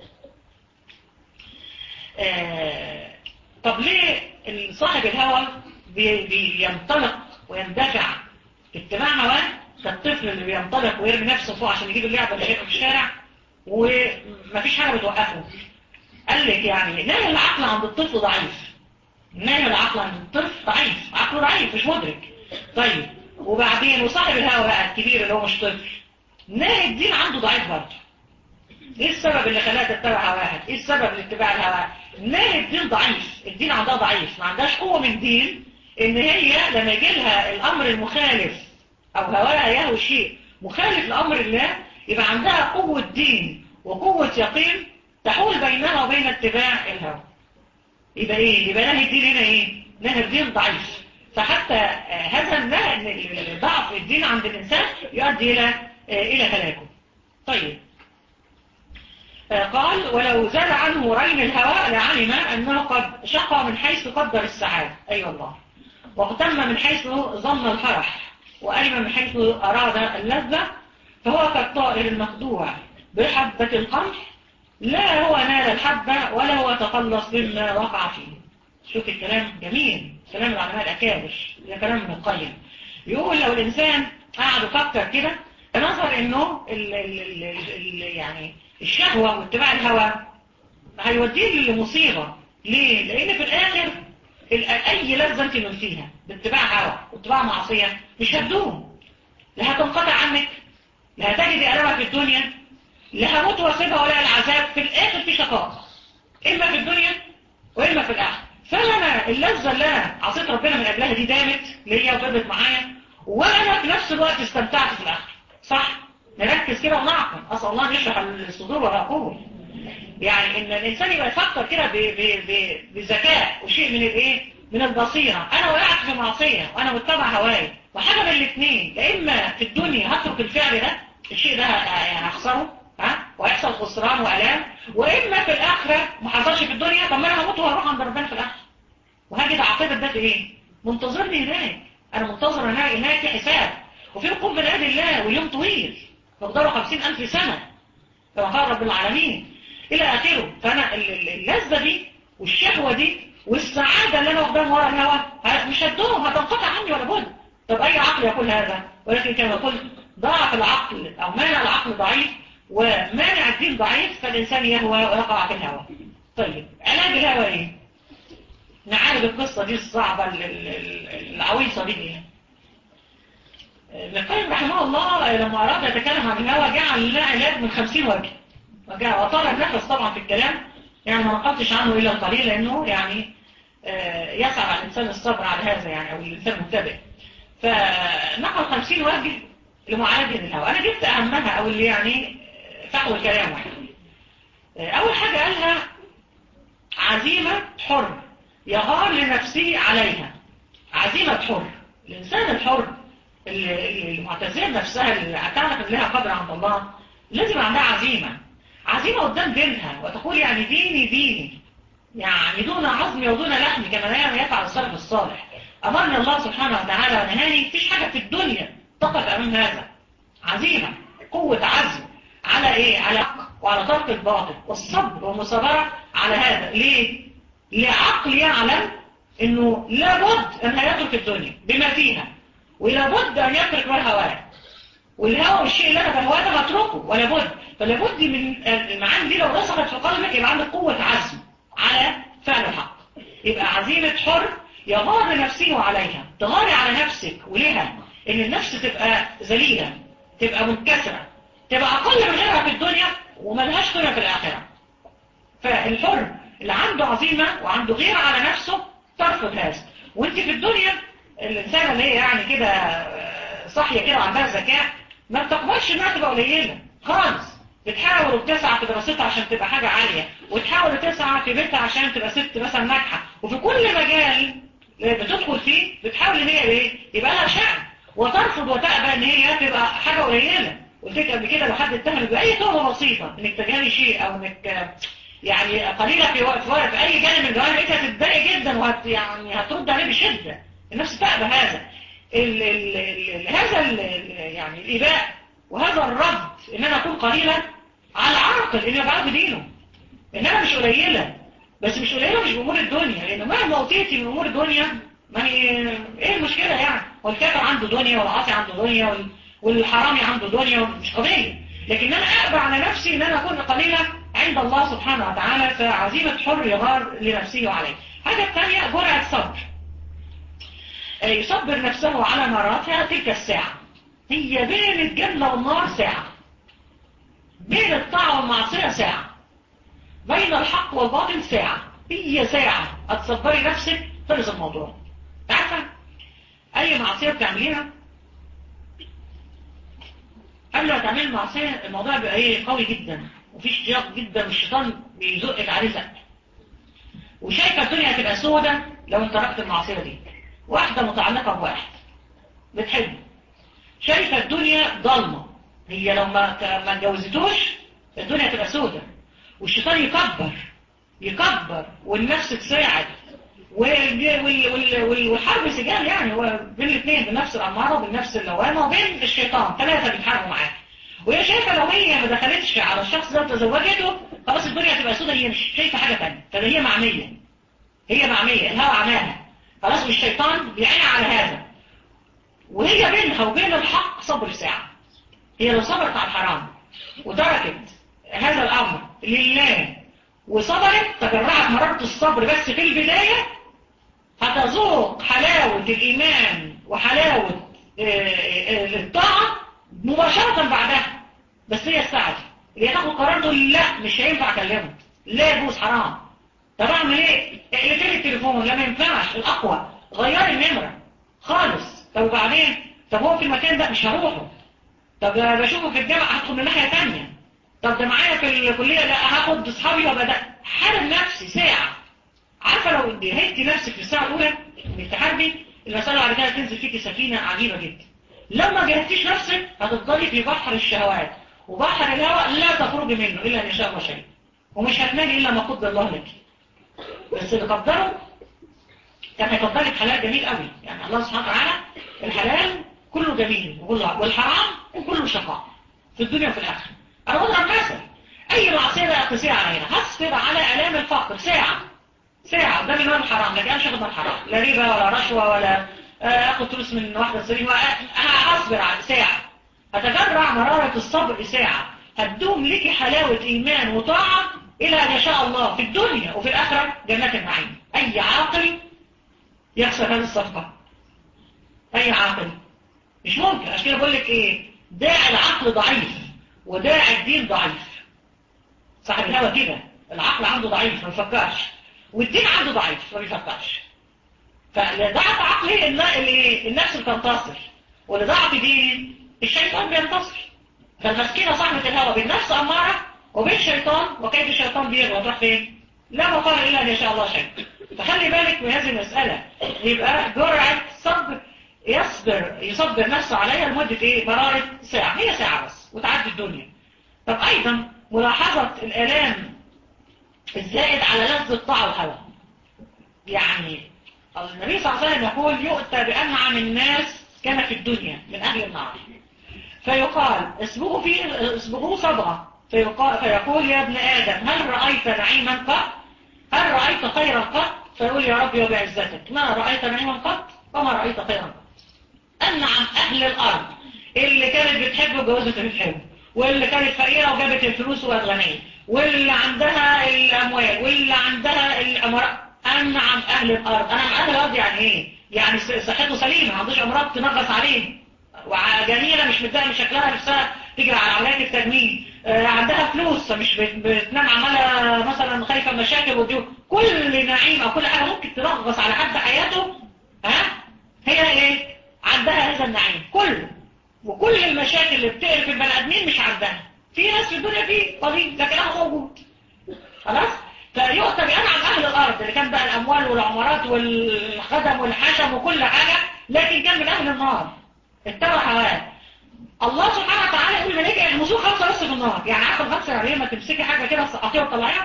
S1: آه طب ليه صاحب الهوى بي بينطلق ويندفع في اتباع هواه كالطفل اللي بينطلق ويرمي نفسه فوق عشان يجيب اللعبة اللي شايفها في الشارع ومفيش حاجة بتوقفه قال لك يعني نهي العقل عند الطفل ضعيف نهي العقل عند الطفل ضعيف عقله ضعيف مش مدرك طيب وبعدين وصاحب الهوى بقى الكبير اللي هو مش طفل نهي الدين عنده ضعيف برضه ايه السبب اللي خلاها تتبع هواها ايه السبب لاتباع الهوى نهي الدين ضعيف الدين عندها ضعيف ما عندهاش قوة من دين ان هي لما يجي لها الامر المخالف او هواها يهوي شيء مخالف لامر الله يبقى عندها قوة دين وقوة يقين تحول بينها وبين اتباع الهوى يبقى ايه يبقى نهي الدين هنا ايه نهي الدين ضعيف فحتى هذا النهي ضعف الدين عند الانسان يؤدي الى الى هلاكه طيب قال ولو زال عنه رين الهواء لعلم أنه قد شقى من حيث قدر السعادة أي أيوة الله واغتم من حيث ظن الفرح وألم من حيث أراد اللذة فهو كالطائر المخدوع بحبة القمح لا هو نال الحبة ولا هو تخلص مما وقع فيه شوف الكلام جميل كلام العلماء الأكابر ده كلام من القيم يقول لو الإنسان قاعد يفكر كده نظر إنه ال ال ال ال يعني الشهوة واتباع الهوى هيوديه لمصيبة ليه؟ لأن في الآخر أي لذة أنت نلتيها باتباع هوى واتباع معصية مش هتدوم لا هتنقطع عنك لا هتجد ألمها في الدنيا لا هموت واسيبها ولا العذاب في الآخر في شقاء إما في الدنيا وإما في الآخر فأنا اللذة اللي أنا عصيت ربنا من أجلها دي دامت ليا وفضلت معايا وأنا في نفس الوقت استمتعت في الآخر صح؟ نركز كده ونعقل أسأل الله أن يشرح الصدور والعقول يعني إن الإنسان يبقى يفكر كده بذكاء وشيء من الإيه؟ من البصيرة أنا وقعت في معصية وأنا متبع هواي وحاجة من الاثنين لا إما في الدنيا هترك الفعل ده الشيء ده هخسره ها ويحصل خسران وألام وإما في الآخرة ما حصلش في الدنيا طب ما أنا هموت وهروح عند ربنا في الآخرة وهجد عاقبة ده في إيه؟ منتظرني هناك أنا منتظر هناك هناك حساب وفي وقوف من أهل الله واليوم طويل مقداره خمسين ألف سنة كما قال رب العالمين إلى آخره فأنا اللذة دي والشهوة دي والسعادة اللي أنا واخدها ورا الهوى مش هتدوم هتنقطع عني ولا بد طب أي عقل يقول هذا ولكن كما قلت ضعف العقل أو مانع العقل ضعيف ومانع الدين ضعيف فالإنسان يهوى ويقع في الهوى طيب علاج الهوى إيه؟ نعالج القصة دي الصعبة العويصة دي إيه؟ ابن القيم رحمه الله لما أراد يتكلم عن الهوى جعل لنا علاج من خمسين وجه وطال النفس طبعا في الكلام يعني ما نقلتش عنه إلا القليل لأنه يعني يسعى على الإنسان الصبر على هذا يعني أو الإنسان متبع فنقل خمسين وجه لمعالجة الهوى أنا جبت أهمها أو اللي يعني فحوى الكلام واحد أول حاجة قالها عزيمة حر يغار لنفسه عليها عزيمة حر الإنسان الحر اللي المعتزلة نفسها اللي تعرف ان لها قدر عند الله لازم عندها عزيمة عزيمة قدام دينها وتقول يعني ديني ديني يعني دون عظمي ودون لحمي كما لا يفعل السلف الصالح أمرني الله سبحانه وتعالى ونهاني مفيش حاجة في الدنيا تقف أمام هذا عزيمة قوة عزم على إيه؟ على حق وعلى ترك الباطل والصبر والمصابرة على هذا ليه؟ لعقل يعلم انه لابد ان هيترك الدنيا بما فيها ولابد ان يترك ما هواه والهوى والشيء اللي انا بهواه ده هتركه ولابد فلابد من المعاني دي لو رسخت في قلبك يبقى عندك قوة عزم على فعل الحق يبقى عزيمة حر يغار نفسه عليها تغاري على نفسك وليها ان النفس تبقى ذليلة تبقى منكسرة تبقى اقل من غيرها في الدنيا وملهاش قيمة في الاخرة فالحر اللي عنده عزيمة وعنده غير على نفسه ترفض هذا وانت في الدنيا الانسانة اللي هي يعني كده صاحية كده وعندها ذكاء ما بتقبلش انها تبقى قليلة خالص بتحاول وبتسعى في دراستها عشان تبقى حاجة عالية وتحاول تسعى في بيتها عشان تبقى ست مثلا ناجحة وفي كل مجال بتدخل فيه بتحاول ان هي ايه يبقى لها شأن وترفض وتأبى ان هي تبقى حاجة قليلة قلت لك قبل كده لو حد اتهم بأي تهمة بسيطة انك تجهلي شيء او انك يعني قليلة في وقت في, في اي جانب من الجوانب انت هتتضايق جدا وهت يعني هترد عليه بشدة النفس تأبى هذا ال ال ال هذا ال يعني الإباء وهذا الرد ان انا اكون قليلة على العاقل ان يبقى دينه ان انا مش قليلة بس مش قليلة مش بأمور الدنيا لان مهما اوتيتي من امور الدنيا ما هي ايه المشكلة يعني والكافر عنده دنيا والعاصي عنده دنيا والحرامي عنده دنيا مش قضية لكن انا اقبع على نفسي ان انا اكون قليلة عند الله سبحانه وتعالى فعزيمة حر يغار لنفسه وعليه حاجة الثانية جرعة صبر يصبر نفسه على مراتها تلك الساعة هي بين الجنة والنار ساعة بين الطاعة والمعصية ساعة بين الحق والباطل ساعة هي ساعة هتصبري نفسك خلص الموضوع عارفة أي معصية بتعمليها قبل ما تعملي المعصية الموضوع بيبقى ايه قوي جدا وفي اشتياق جدا والشيطان بيزقك عليه زق وشايفة الدنيا هتبقى سودة لو انت تركت المعصية دي واحدة متعلقة بواحد بتحب شايفة الدنيا ضلمة هي لو ما ما اتجوزتوش الدنيا هتبقى سودة والشيطان يكبر يكبر والنفس تساعد والحرب سجال يعني هو بين الاثنين بالنفس الأمارة وبالنفس اللوامة وبين الشيطان ثلاثة بيتحاربوا معاه وهي شايفة لو هي ما دخلتش على الشخص ده وتزوجته خلاص الدنيا هتبقى سودة هي مش شايفة حاجة ثانيه فده هي معمية هي معمية الهوى عماها خلاص والشيطان بيعين على هذا وهي بينها وبين الحق صبر ساعة هي لو صبرت على الحرام وتركت هذا الأمر لله وصبرت تجرعت مرارة الصبر بس في البداية هتذوق حلاوة الإيمان وحلاوة الطاعة مباشرة بعدها بس هي الساعة اللي تاخد قرار تقول لا مش هينفع أكلمه لا يجوز حرام طب اعمل ايه؟ اقلتلي التليفون لا ما ينفعش الأقوى غيري النمرة خالص طب وبعدين طب هو في المكان ده مش هروحه طب بشوفه في الجامعة هدخل من ناحية تانية طب ده معايا في الكلية لا هاخد اصحابي وبدأ حارب نفسي ساعة عارفة لو نهيتي نفسك في الساعة الأولى انك تحاربي المسألة بعد كده تنزل فيكي سفينة عجيبة جدا لو ما جهدتيش نفسك هتفضلي في بحر الشهوات وبحر الهوى لا تخرجي منه إلا أن يشاء الله شيء ومش هتنالي إلا ما قدر الله لك بس اللي قدره كان هيقدر لك حلال جميل قوي يعني الله سبحانه وتعالى الحلال كله جميل والحرام كله شقاء في الدنيا وفي الآخرة أنا بضرب مثل أي معصية لا أقتصير عليها هصبر على آلام الفقر ساعة ساعة ده من وين الحرام لكن أنا مش هاخد الحرام لا ربا ولا رشوة ولا أخد فلوس من واحدة سليم هصبر على ساعة هتجرع مرارة الصبر ساعة هتدوم لك حلاوة إيمان وطاعة إلى أن يشاء الله في الدنيا وفي الآخرة جنات النعيم أي عاقل يخسر هذه الصفقة أي عاقل مش ممكن عشان كده بقول لك إيه داع العقل ضعيف وداع الدين ضعيف صاحب الهوى كده العقل عنده ضعيف ما بيفكرش والدين عنده ضعيف ما بيفكرش فلضعف عقلي النفس بتنتصر ولضعف دين الشيطان بينتصر فالمسكينة صاحبة الهوى بالنفس أمارة وبين الشيطان وكيف الشيطان بيغلط راح فين لا مقال إلا أن يشاء الله شيء فخلي بالك من هذه المسألة يبقى جرعة صبر يصبر يصبر نفسه عليها لمدة ايه مرارة ساعة هي ساعة بس وتعدي الدنيا طب ايضا ملاحظة الالام الزائد على لذة طاعة الهوى يعني النبي صلى الله عليه وسلم يقول يؤتى بأنعم الناس كان في الدنيا من أهل النار فيقال اسبغوا فيه اسبغوا صبغة فيقال فيقول يا ابن آدم هل رأيت نعيما قط هل رأيت خيرا قط فيقول يا ربي وبعزتك ما رأيت نعيما قط وما رأيت خيرا قط أنعم أهل الأرض اللي كانت بتحب وجوزت بتحبه واللي كانت فقيرة وجابت الفلوس وأغنية واللي عندها الأموال واللي عندها الأمراء أنعم أهل الأرض أنعم أهل الأرض يعني إيه؟ يعني صحته سليمة ما عندوش أمراض تنغص عليه وجميلة مش متضايقة من شكلها نفسها تجري على عمليات التجميل آه عندها فلوس مش بتنام عمالة مثلا خايفة مشاكل وديون كل نعيم أو كل حاجة ممكن تنغص على حد حياته ها هي إيه؟ عندها هذا النعيم كله وكل المشاكل اللي بتقرف البني ادمين مش عندها في ناس في الدنيا فيه قليل لكنها موجود خلاص فيؤتى بأنعم أهل الأرض اللي كان بقى الأموال والعمارات والخدم والحشم وكل حاجة لكن كان من أهل النار اتبع هواه الله سبحانه وتعالى يقول الملائكة يغمسوه خمسة بس في النار يعني عارفة الخمسة يعني ما تمسكي حاجة كده تسقطيها وتطلعيها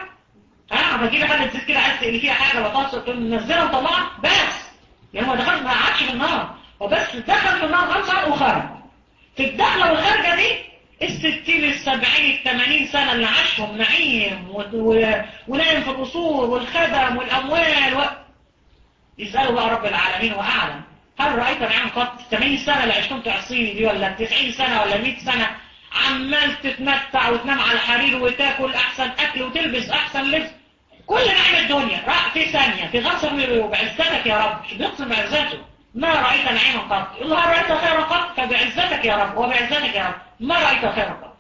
S1: ها اما تجيبي حاجة تزيد كده عايز تقلي فيها حاجة بطاطس تنزلها وتطلعها بس يعني هو دخل ما قعدش في النار هو بس دخل في النار خمسة وخرج في الدخلة والخارجة دي الستين السبعين الثمانين سنة اللي عاشهم نعيم و... و... ونايم في القصور والخدم والأموال و... يسألوا بقى رب العالمين وأعلم هل رأيت نعيم قط 80 سنة اللي عشتم تعصيني دي ولا 90 سنة ولا 100 سنة عمال تتمتع وتنام على الحرير وتاكل أحسن أكل وتلبس أحسن لبس كل نعيم الدنيا راح في ثانية في غصب وبعزتك يا رب بيقسم بعزته ما رأيت نعيما قط إلا هل رأيت خيرا قط فبعزتك يا رب وبعزتك يا رب ما رأيت خيرا قط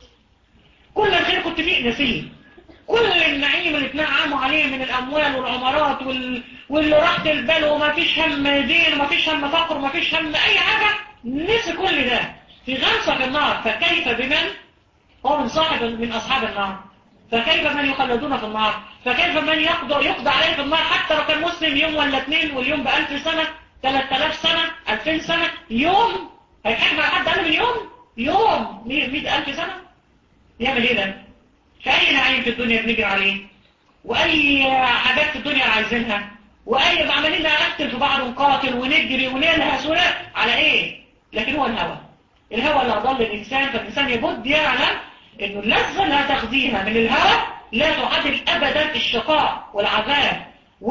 S1: كل الخير كنت فيه نسيه كل النعيم اللي اتنعموا عليه من الأموال والعمارات وال... واللي راحت البال وما فيش هم دين وما فيش هم فقر وما فيش هم أي حاجة نسي كل ده في غمسة في النار فكيف بمن هو من صاحب من أصحاب النار فكيف من يخلدون في النار فكيف من يقضى, يقضى عليه في النار حتى لو كان مسلم يوم ولا اثنين واليوم بألف سنة 3000 سنة 2000 سنة يوم هيحكم على حد أقل من يوم يوم 100000 سنة يعمل ايه ده فأي نعيم في الدنيا بنجري عليه وأي حاجات في الدنيا عايزينها وأي عمالين نقتل في بعض ونقاتل ونجري ونلهس على ايه لكن هو الهوى الهوى اللي أضل الإنسان فالإنسان يبد يعلم إنه اللذة اللي هتاخديها من الهوى لا تعادل أبدا الشقاء والعذاب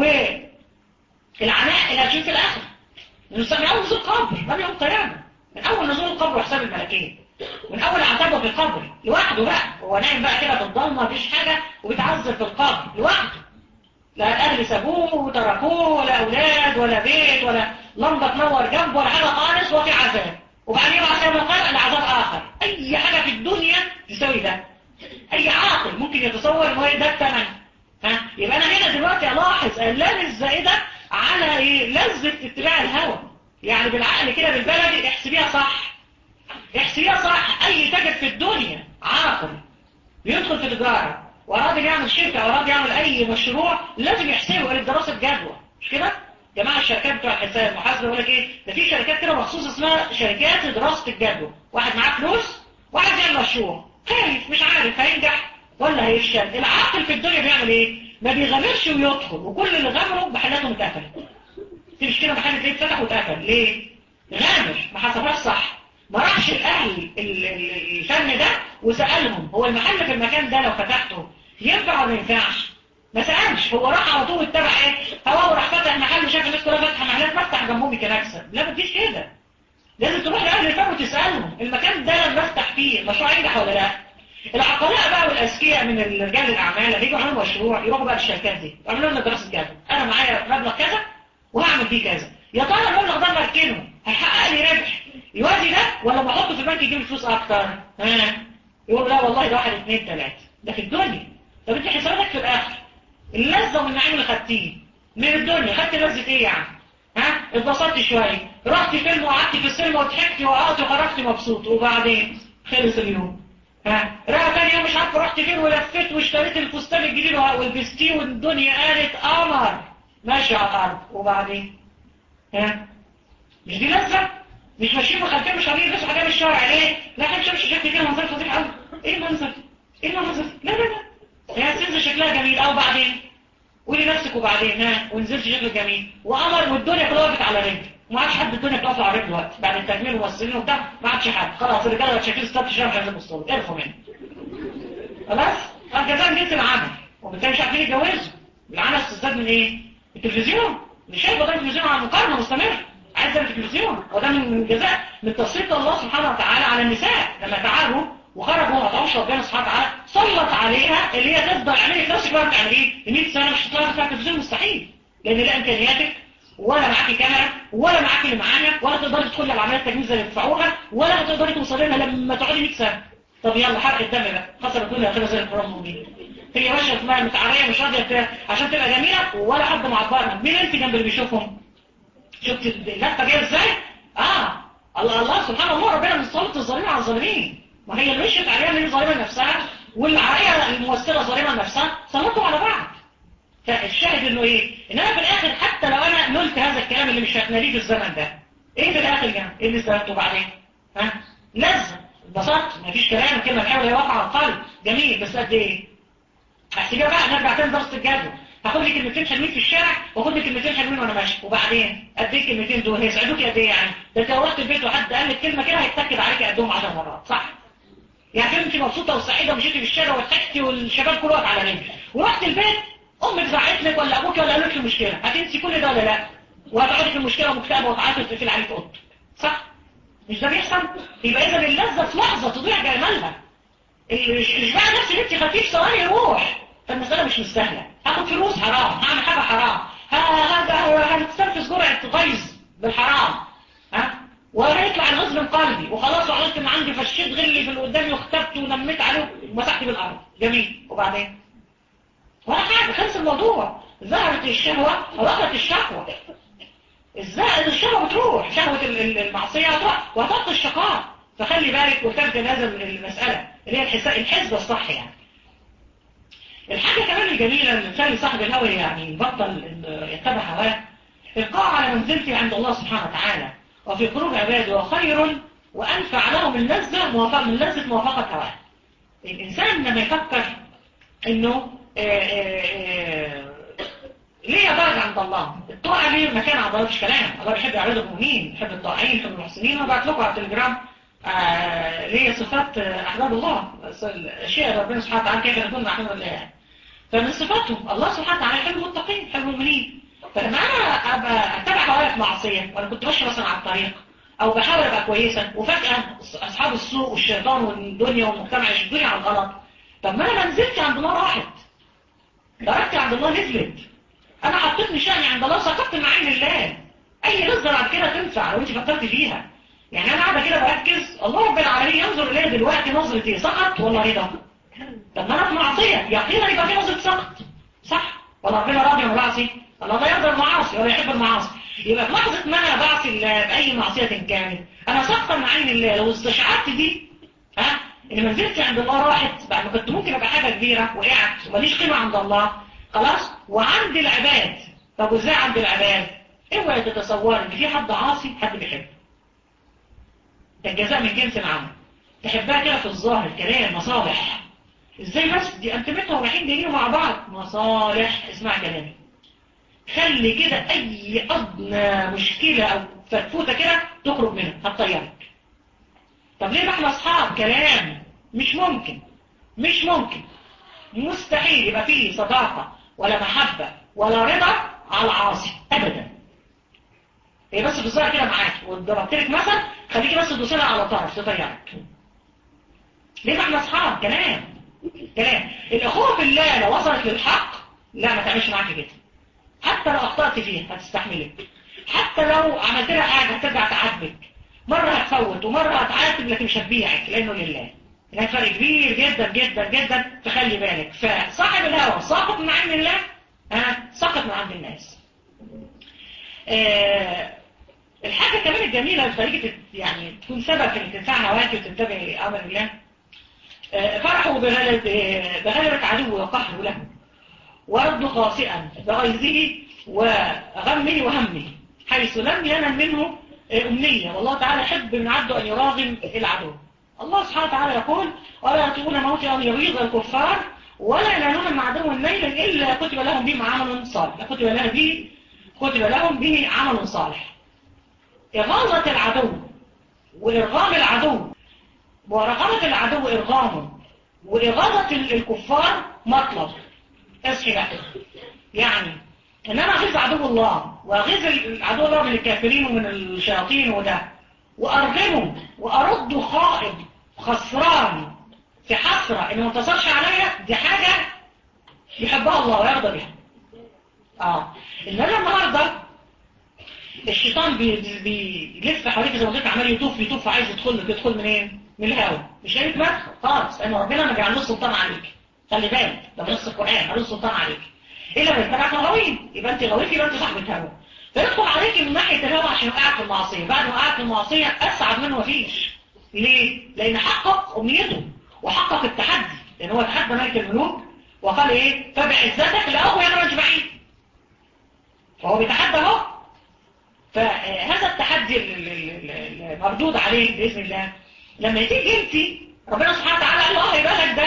S1: والعناء اللي هتشوف في الآخر من أول نزول القبر ما يوم القيامة من أول نزول القبر وحساب الملكين من أول عذابه في القبر لوحده بقى هو نايم بقى كده في الضلمة مفيش حاجة وبيتعذب في القبر لوحده لا الأهل سابوه وتركوه ولا أولاد ولا بيت ولا لمبة تنور جنبه ولا حاجة خالص وفي عذاب وبعدين بعد كده القبر العذاب آخر أي حاجة في الدنيا تساوي ده أي عاقل ممكن يتصور إن هو ده الثمن ها يبقى أنا هنا دلوقتي ألاحظ اللام الزائدة على إيه لذة اتباع الهوى يعني بالعقل كده بالبلدي احسبيها صح احسبيها صح اي تاجر في الدنيا عاقل بيدخل في تجارة واراد يعمل شركة واراد يعمل اي مشروع لازم يحسبه قال دراسة جدوى مش كده جماعة الشركات بتوع الحساب محاسبة يقول لك ايه ده في شركات كده مخصوص اسمها شركات دراسة الجدوى واحد معاه فلوس واحد يعمل مشروع خايف مش عارف هينجح ولا هيفشل العاقل في الدنيا بيعمل ايه ما بيغامرش ويدخل وكل اللي غامره محلاته متقفله مش كده محل تلاقيه اتفتح واتقفل ليه غامر ما حسبهاش صح ما راحش الاهل الفن ده وسالهم هو المحل في المكان ده لو فتحته ينفع ولا ما ينفعش ما سالش هو راح على طول اتبع ايه هو راح فتح محل شاف الناس كلها فاتحه محلات مفتح جنبهم كنكسه لا ما تجيش كده لازم تروح لاهل الفن وتسالهم المكان ده لما افتح فيه المشروع ينجح ولا لا العقلاء بقى والاذكياء من رجال الاعمال اللي يجوا يعملوا مشروع يروحوا بقى للشركات دي يعملوا لنا دراسه جدوى انا معايا مبلغ كذا وهعمل فيه كذا يا ترى المبلغ ده مركنه هيحقق لي ربح يوازي ده ولا بحطه في البنك يجيب لي فلوس اكتر ها يقول لا والله ده واحد اثنين ثلاثه ده في الدنيا طب انت حساباتك في الاخر اللذه والنعيم اللي خدتيه من الدنيا خدت لذه ايه يعني ها اتبسطت شويه رحت فيلم وقعدت في السينما وضحكت وقعدت وخرجت مبسوط وبعدين خلص اليوم ها رأى تاني يوم مش عارف رحت فين ولفيت واشتريت الفستان الجديد ولبستيه والدنيا قالت قمر ماشي على الارض وبعدين ها مش دي لذة مش ماشيين بخلفين مش عارفين يلبسوا حاجات الشارع ليه لا حد شمس شكل كده منظر فظيع قوي ايه المنظر ايه المنظر لا لا لا هي تنزل شكلها جميل او بعدين قولي نفسك وبعدين ها ونزلت شكل جميل وقمر والدنيا كلها وقفت على رجل ما عادش حد الدنيا بتقف على رجل دلوقتي بعد التجميل والممثلين وبتاع ما عادش حد خلاص الرجاله بقت شايفين ستات الشارع مش عايزين يبصوا اعرفوا مني خلاص الجزاء جنس العمل وبالتالي مش عارفين يتجوزوا العمل استزداد من ايه التلفزيون مش شايف ده التلفزيون على مقارنه مستمره عايز التلفزيون وده من جزاء من تسليط الله سبحانه وتعالى على النساء لما تعالوا وخرجوا ما طعوش ربنا سبحانه وتعالى سلط عليها اللي هي تفضل عمليه نفسك بقى بتعمل ايه 100 سنه مش هتطلع بتاع التلفزيون مستحيل لان لا امكانياتك ولا معاكي كاميرا ولا معاكي اللي معانا ولا تقدري تدخلي على عمليات التجميل زي اللي بتدفعوها ولا هتقدري توصلي لها لما تقعدي 100 سنه طب يلا حرق الدم بقى خسر الدنيا كده زي القرآن المبين هي ماشيه اسمها متعريه مش راضيه عشان تبقى جميله ولا حد معبرها مين انت جنب اللي بيشوفهم شفت اللفه جايه ازاي اه الله الله سبحان الله ربنا بيسلط الظالمين على الظالمين ما هي اللي مشيت عليها اللي هي ظالمه لنفسها والعريه الممثله ظالمه لنفسها سلطوا على بعض فالشاهد انه ايه ان انا في الاخر حتى لو انا نلت هذا الكلام اللي مش هتناليه في الزمن ده ايه في الاخر يعني ايه اللي استفدته بعدين ها لذة انبسطت مفيش كلام الكلمه الحلوه هي واقعه على القلب جميل بس قد ايه احسبها بقى نرجع تاني درس الجدول هاخد لي كلمتين حلوين في الشارع واخد لي كلمتين حلوين وانا ماشي وبعدين قد ايه الكلمتين دول هيسعدوكي قد ايه يعني ده انت لو رحت البيت وحد قال لك كلمه كده هيتاكد عليك قدهم 10 مرات صح يعني انت مبسوطه وسعيده ومشيتي في الشارع وضحكتي والشباب كله واقف على رجلك ورحت البيت امك زعقت لك ولا ابوك ولا قالت لك المشكله هتنسي كل ده ولا لا وهتقعدي في المشكله مكتئبه وتعيطي وتقفل عليك اوضتك صح مش ده بيحصل يبقى اذا اللذه في لحظه تضيع جمالها الاشباع نفسي اللي انت خفيف ثواني يروح فالمساله مش مستاهله هاخد فلوس حرام هعمل حاجه حرام هنستنفذ جرعه غيظ بالحرام ها وهيطلع الغيظ من قلبي وخلاص وعرفت ان عندي فشيت غلي في اللي قدامي واختبت ونميت عليه ومسحت بالارض جميل وبعدين ولا حاجه خلص الموضوع ظهرت الشهوه ورقت الشهوه ازاي الشهوه بتروح شهوه المعصيه هتروح وهتبقى الشقاء فخلي بالك وتبدأ هذا المسألة اللي هي الحسبة الصح يعني الحاجة كمان الجميلة اللي تخلي صاحب الهوى يعني يبطل يتبع هواه القاء على منزلتي عند الله سبحانه وتعالى وفي قلوب عباده خير وأنفع لهم اللذة موافقة من لذة موافقة هواه الإنسان لما يفكر إنه ليه درجة عند الله الطاعة ليه مكان عند الله مش كلام الله بيحب يعرض المؤمنين يحب الطاعين يحب المحسنين أنا بعت لكم على التليجرام آه ليه صفات أحباب الله الأشياء ربنا سبحانه وتعالى كيف نكون مع أحباب الله يعني فمن صفاتهم الله سبحانه وتعالى يحب المتقين يحب المؤمنين فلما أنا أبقى أتبع هوايا معصية وأنا كنت ماشي مثلا على الطريق أو بحاول أبقى كويسة وفجأة أصحاب السوق والشيطان والدنيا والمجتمع يشدوني على الغلط طب ما أنا منزلتي عند الله راحت درجتي عند الله نزلت أنا حطيتني شأني عند الله وسقطت من عين الله أي رزق بعد كده تنفع لو أنت فكرت فيها يعني أنا قاعدة كده بركز الله رب العالمين ينظر إليه دلوقتي نظرة إيه سقط ولا رضا طب ما أنا في معصية يقينا يبقى في نظرة سقط صح ولا ربنا راضي ولا بعصي الله لا يرضى المعاصي ولا يحب المعاصي يبقى في لحظة ما أنا بعصي الله بأي معصية كانت أنا سقطا من عين الله لو استشعرت دي ها إن منزلتي عند الله راحت بعد ما كنت ممكن أبقى حاجة كبيرة وقعت وماليش قيمة عند الله خلاص وعند العباد طب وازاي عند العباد اوعى تتصور ان في حد عاصي حد بيحب ده الجزاء من جنس العمل تحبها كده في الظاهر كلام مصالح ازاي بس دي انتمتها ورايحين جايين مع بعض مصالح اسمع كلامي خلي كده اي ادنى مشكلة او فتفوتة كده تخرج منها هتطيرك طب ليه ما احنا اصحاب كلام مش ممكن مش ممكن مستحيل يبقى فيه صداقة ولا محبة ولا رضا على العاصي ابدا هي بس في الظاهر كده معاك وضربت لك مثلا خليكي بس تدوسيلها على طرف تطيرك ليه ما احنا اصحاب كلام كلام الاخوه بالله لو وصلت للحق لا ما تعملش معاك كده حتى لو اخطأت فيها هتستحملك حتى لو عملت لها حاجه هترجع تعاتبك مره هتفوت ومره هتعاتب لكن مش هتبيعك لانه لله هناك فرق كبير جدا جدا جدا فخلي بالك فصاحب الهوى ساقط من عند الله ها سقط من عند الناس آه الحاجة كمان الجميلة الطريقة يعني تكون سبب في انتفاع هواك وتنتبه أمر الله آه فرحوا بغلب بغلبة عدو وقهر له ورد خاطئا بغيظه وغمه وهمه حيث لم ينل منه أمنية والله تعالى يحب من عبده أن يراغم العدو الله سبحانه وتعالى يقول ولا يطيقون موت أن يغيظ الكفار ولا ينالون من عدو الليل إلا كتب لهم به عمل صالح كتب لهم به كتب لهم به عمل صالح إغاظة العدو وإرغام العدو ورغمة العدو إرغامه وإغاظة الكفار مطلب اصحي بقى يعني ان انا اغيظ عدو الله واغيظ عدو الله من الكافرين ومن الشياطين وده وارغمه وارده خائب خسران في حسرة انه ما انتصرش عليا دي حاجة يحبها الله ويرضى بها اه انما النهارده الشيطان بي بيلف حواليك زي ما قلت عمال يطوف يطوف عايز يدخل لك يدخل منين؟ من الهوا مش لاقي مدخل خالص لان ربنا ما جعلوش سلطان عليك خلي بالك ده بنص القران مالوش سلطان عليك الا لو اتبعت الغوين يبقى انت غويت يبقى انت صاحبة هوا فيدخل عليك من ناحيه الهوا عشان يوقعك في المعصيه بعد ما وقعك في المعصيه اسعد منه مفيش ليه؟ لان حقق امنيته وحقق التحدي لان هو تحدى ملك الملوك وقال ايه فبعزتك لا هو يخرج بعيد فهو بيتحدى اهو فهذا التحدي المردود عليه باذن الله لما تيجي انت ربنا سبحانه وتعالى قال له اه يبقى لك ده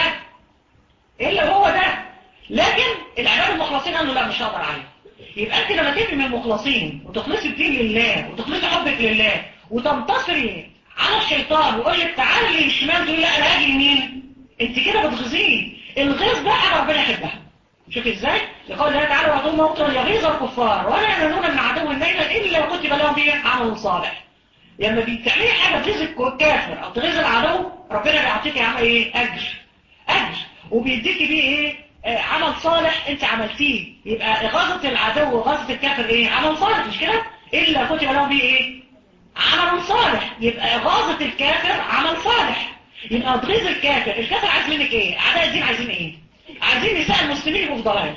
S1: الا هو ده لكن العباد المخلصين قالوا لا مش هقدر عليه يبقى انت لما تبقي من المخلصين وتخلصي الدين لله وتخلصي حبك لله وتنتصري على الشيطان ويقول لك تعالي للشمال تقول لا انا هاجي يمين انت كده بتغيظيه الغيظ ده حاجه ربنا يحبها شوف ازاي يقول الله تعالى وعدو موطن يغيظ الكفار ولا ينالون من عدو الليل الا كتب لهم به عمل صالح لما بتعملي حاجه تغيظ الكافر او تغيظ العدو ربنا بيعطيك يا عم ايه اجر اجر وبيديكي بيه ايه آه عمل صالح انت عملتيه يبقى اغاظه العدو واغاظه الكافر ايه عمل صالح مش كده الا كتب لهم به ايه عمل صالح يبقى اغاظه الكافر عمل صالح يبقى تغيظ الكافر الكافر عايز منك ايه اعداء الدين عايزين ايه عايزين نساء المسلمين يبقوا في ضلال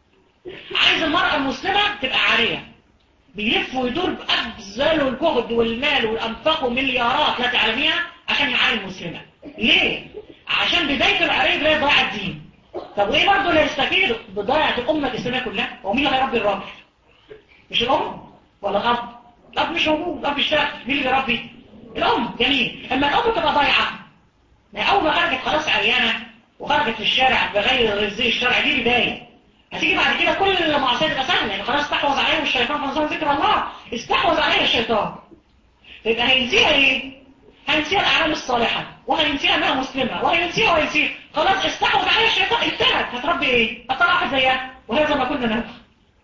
S1: عايز المرأة المسلمة تبقى عارية بيلف ويدور بأبذل الجهد والمال والأنفاق ومليارات لا تعلميها عشان يعاني المسلمة ليه؟ عشان بداية العرية بداية ضياع الدين طب وايه برضه اللي يستفيد بضياعة الأمة الإسلامية كلها؟ هو مين اللي هيربي الراجل؟ مش الأم ولا الأب؟ الأب مش موجود الأب اشتغل مين اللي يربي؟ الأم جميل اما الأم تبقى ضايعة ما أول ما خرجت خلاص عريانة وخرجت في الشارع بغير الزي الشرع دي بداية هتيجي بعد كده كل معصية تبقى سهلة يعني خلاص استحوذ عليه الشيطان في نظام ذكر الله استحوذ عليه الشيطان يبقى هينسيها ايه؟ هينسيها الأعمال الصالحة وهينسيها انها مسلمة وهينسيها وهينسيها خلاص استحوذ عليه الشيطان انتهت هتربي ايه؟ هتطلع واحد زيها وهذا ما كنا نفخ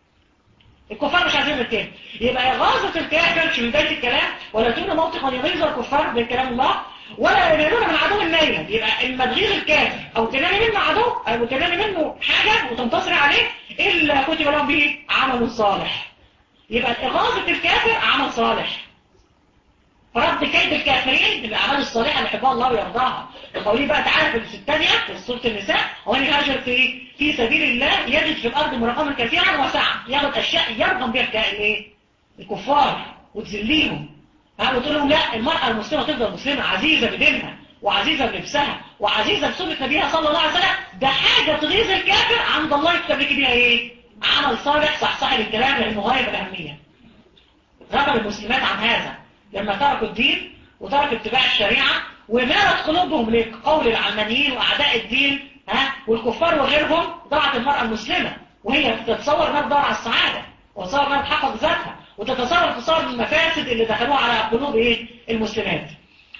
S1: الكفار مش عايزين الكلام يبقى إغاظة الكافر في بداية الكلام ولا تكون موطقا يغيظ الكفار بكلام الله ولا ينالون من عدو النيلة يبقى اما تغيظ الكافر او تنالي منه عدو او تنالي منه حاجة وتنتصر عليه الا كتب لهم به عمل صالح يبقى إغاظة الكافر عمل صالح رد كيد الكافرين بالاعمال الصالحه اللي يحبها الله ويرضاها وقولي بقى تعالى في الثانيه في سوره النساء ومن يهاجر في في سبيل الله يجد في الارض مرقما كثيرا وسعا ياخد اشياء يرغم بها الايه الكفار وتذليهم ها وتقول لهم لا المراه المسلمه تفضل مسلمه عزيزه بدينها وعزيزه بنفسها وعزيزه بسنه نبيها صلى الله عليه وسلم ده حاجه تغيظ الكافر عند الله يكتب لك بيها ايه عمل صالح صح صح الكلام لانه غايه الاهميه غفل المسلمات عن هذا لما تركوا الدين وتركوا اتباع الشريعة ومالت قلوبهم لقول العلمانيين وأعداء الدين ها والكفار وغيرهم ضاعت المرأة المسلمة وهي تتصور انها تدور على السعادة وتصور انها تحقق ذاتها وتتصور تصور المفاسد اللي دخلوها على قلوب ايه المسلمات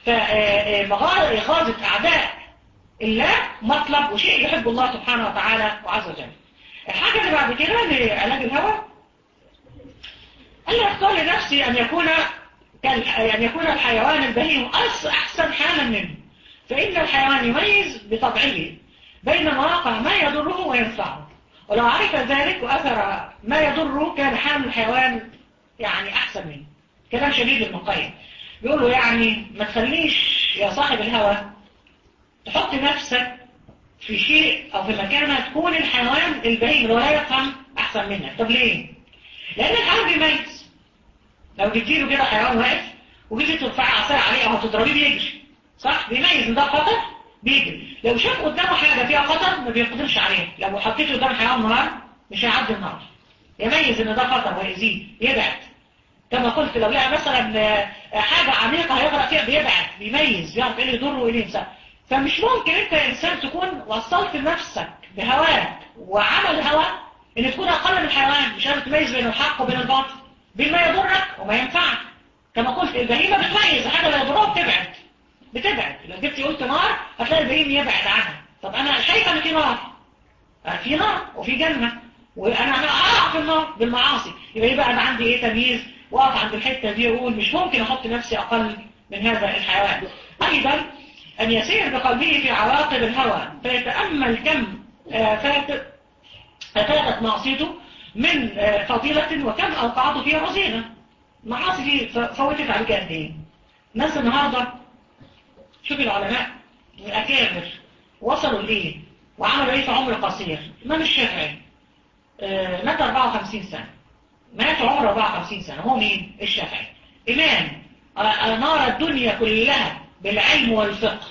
S1: فإغاظة أعداء الله مطلب وشيء يحب الله سبحانه وتعالى وعز وجل الحاجة اللي بعد كده لعلاج الهوى قال لي اختار لنفسي أن يكون أن يكون الحيوان البهيم أحسن حالا منه فإن الحيوان يميز بطبعه بين مواقع ما يضره وينفعه ولو عرف ذلك وأثر ما يضره كان حال الحيوان يعني أحسن منه كلام شديد المقيم بيقول له يعني ما تخليش يا صاحب الهوى تحط نفسك في شيء أو في مكانة تكون الحيوان البهيم اللي لا يفهم أحسن منك طب ليه؟ لأن الحيوان بيميز لو جيتي له كده حيوان واقف وجيتي ترفعي عصايه عليه او تضربيه بيجري صح بيميز ان ده خطر بيجري لو شاف قدامه حاجه فيها خطر ما بيقدرش عليها لو حطيته قدام حيوان نار مش هيعدي النار يميز ان ده خطر ويأذيه يبعد كما قلت لو لقى مثلا حاجة عميقة هيغرق فيها بيبعد بيميز بيعرف ايه اللي يضره وايه اللي ينفع فمش ممكن انت يا انسان تكون وصلت لنفسك بهواك وعمل هوا ان تكون اقل من الحيوان مش قادر تميز بين الحق وبين الباطل بين ما يضرك وما ينفعك كما قلت البهيمة بتميز حاجة لا يضرها بتبعد بتبعد لو جبت قلت نار هتلاقي البهيم يبعد عنها طب انا شايفه ان في نار في نار وفي جنة وانا انا اقع في النار بالمعاصي يبقى يبقى انا عندي ايه تمييز واقف عند الحتة دي واقول مش ممكن احط نفسي اقل من هذا الحيوان ايضا ان يسير بقلبه في عواقب الهوى فيتأمل كم فاتت فاتت معصيته من فضيلة وكم اوقعته فيها رزينة المعاصي دي فوتت عليك قد ايه ناس النهاردة شوف العلماء الأكابر وصلوا لإيه وعملوا إيه في عمر قصير الإمام الشافعي آه مات 54 سنة مات عمر 54 سنة هو مين الشافعي إمام أنار الدنيا كلها بالعلم والفقه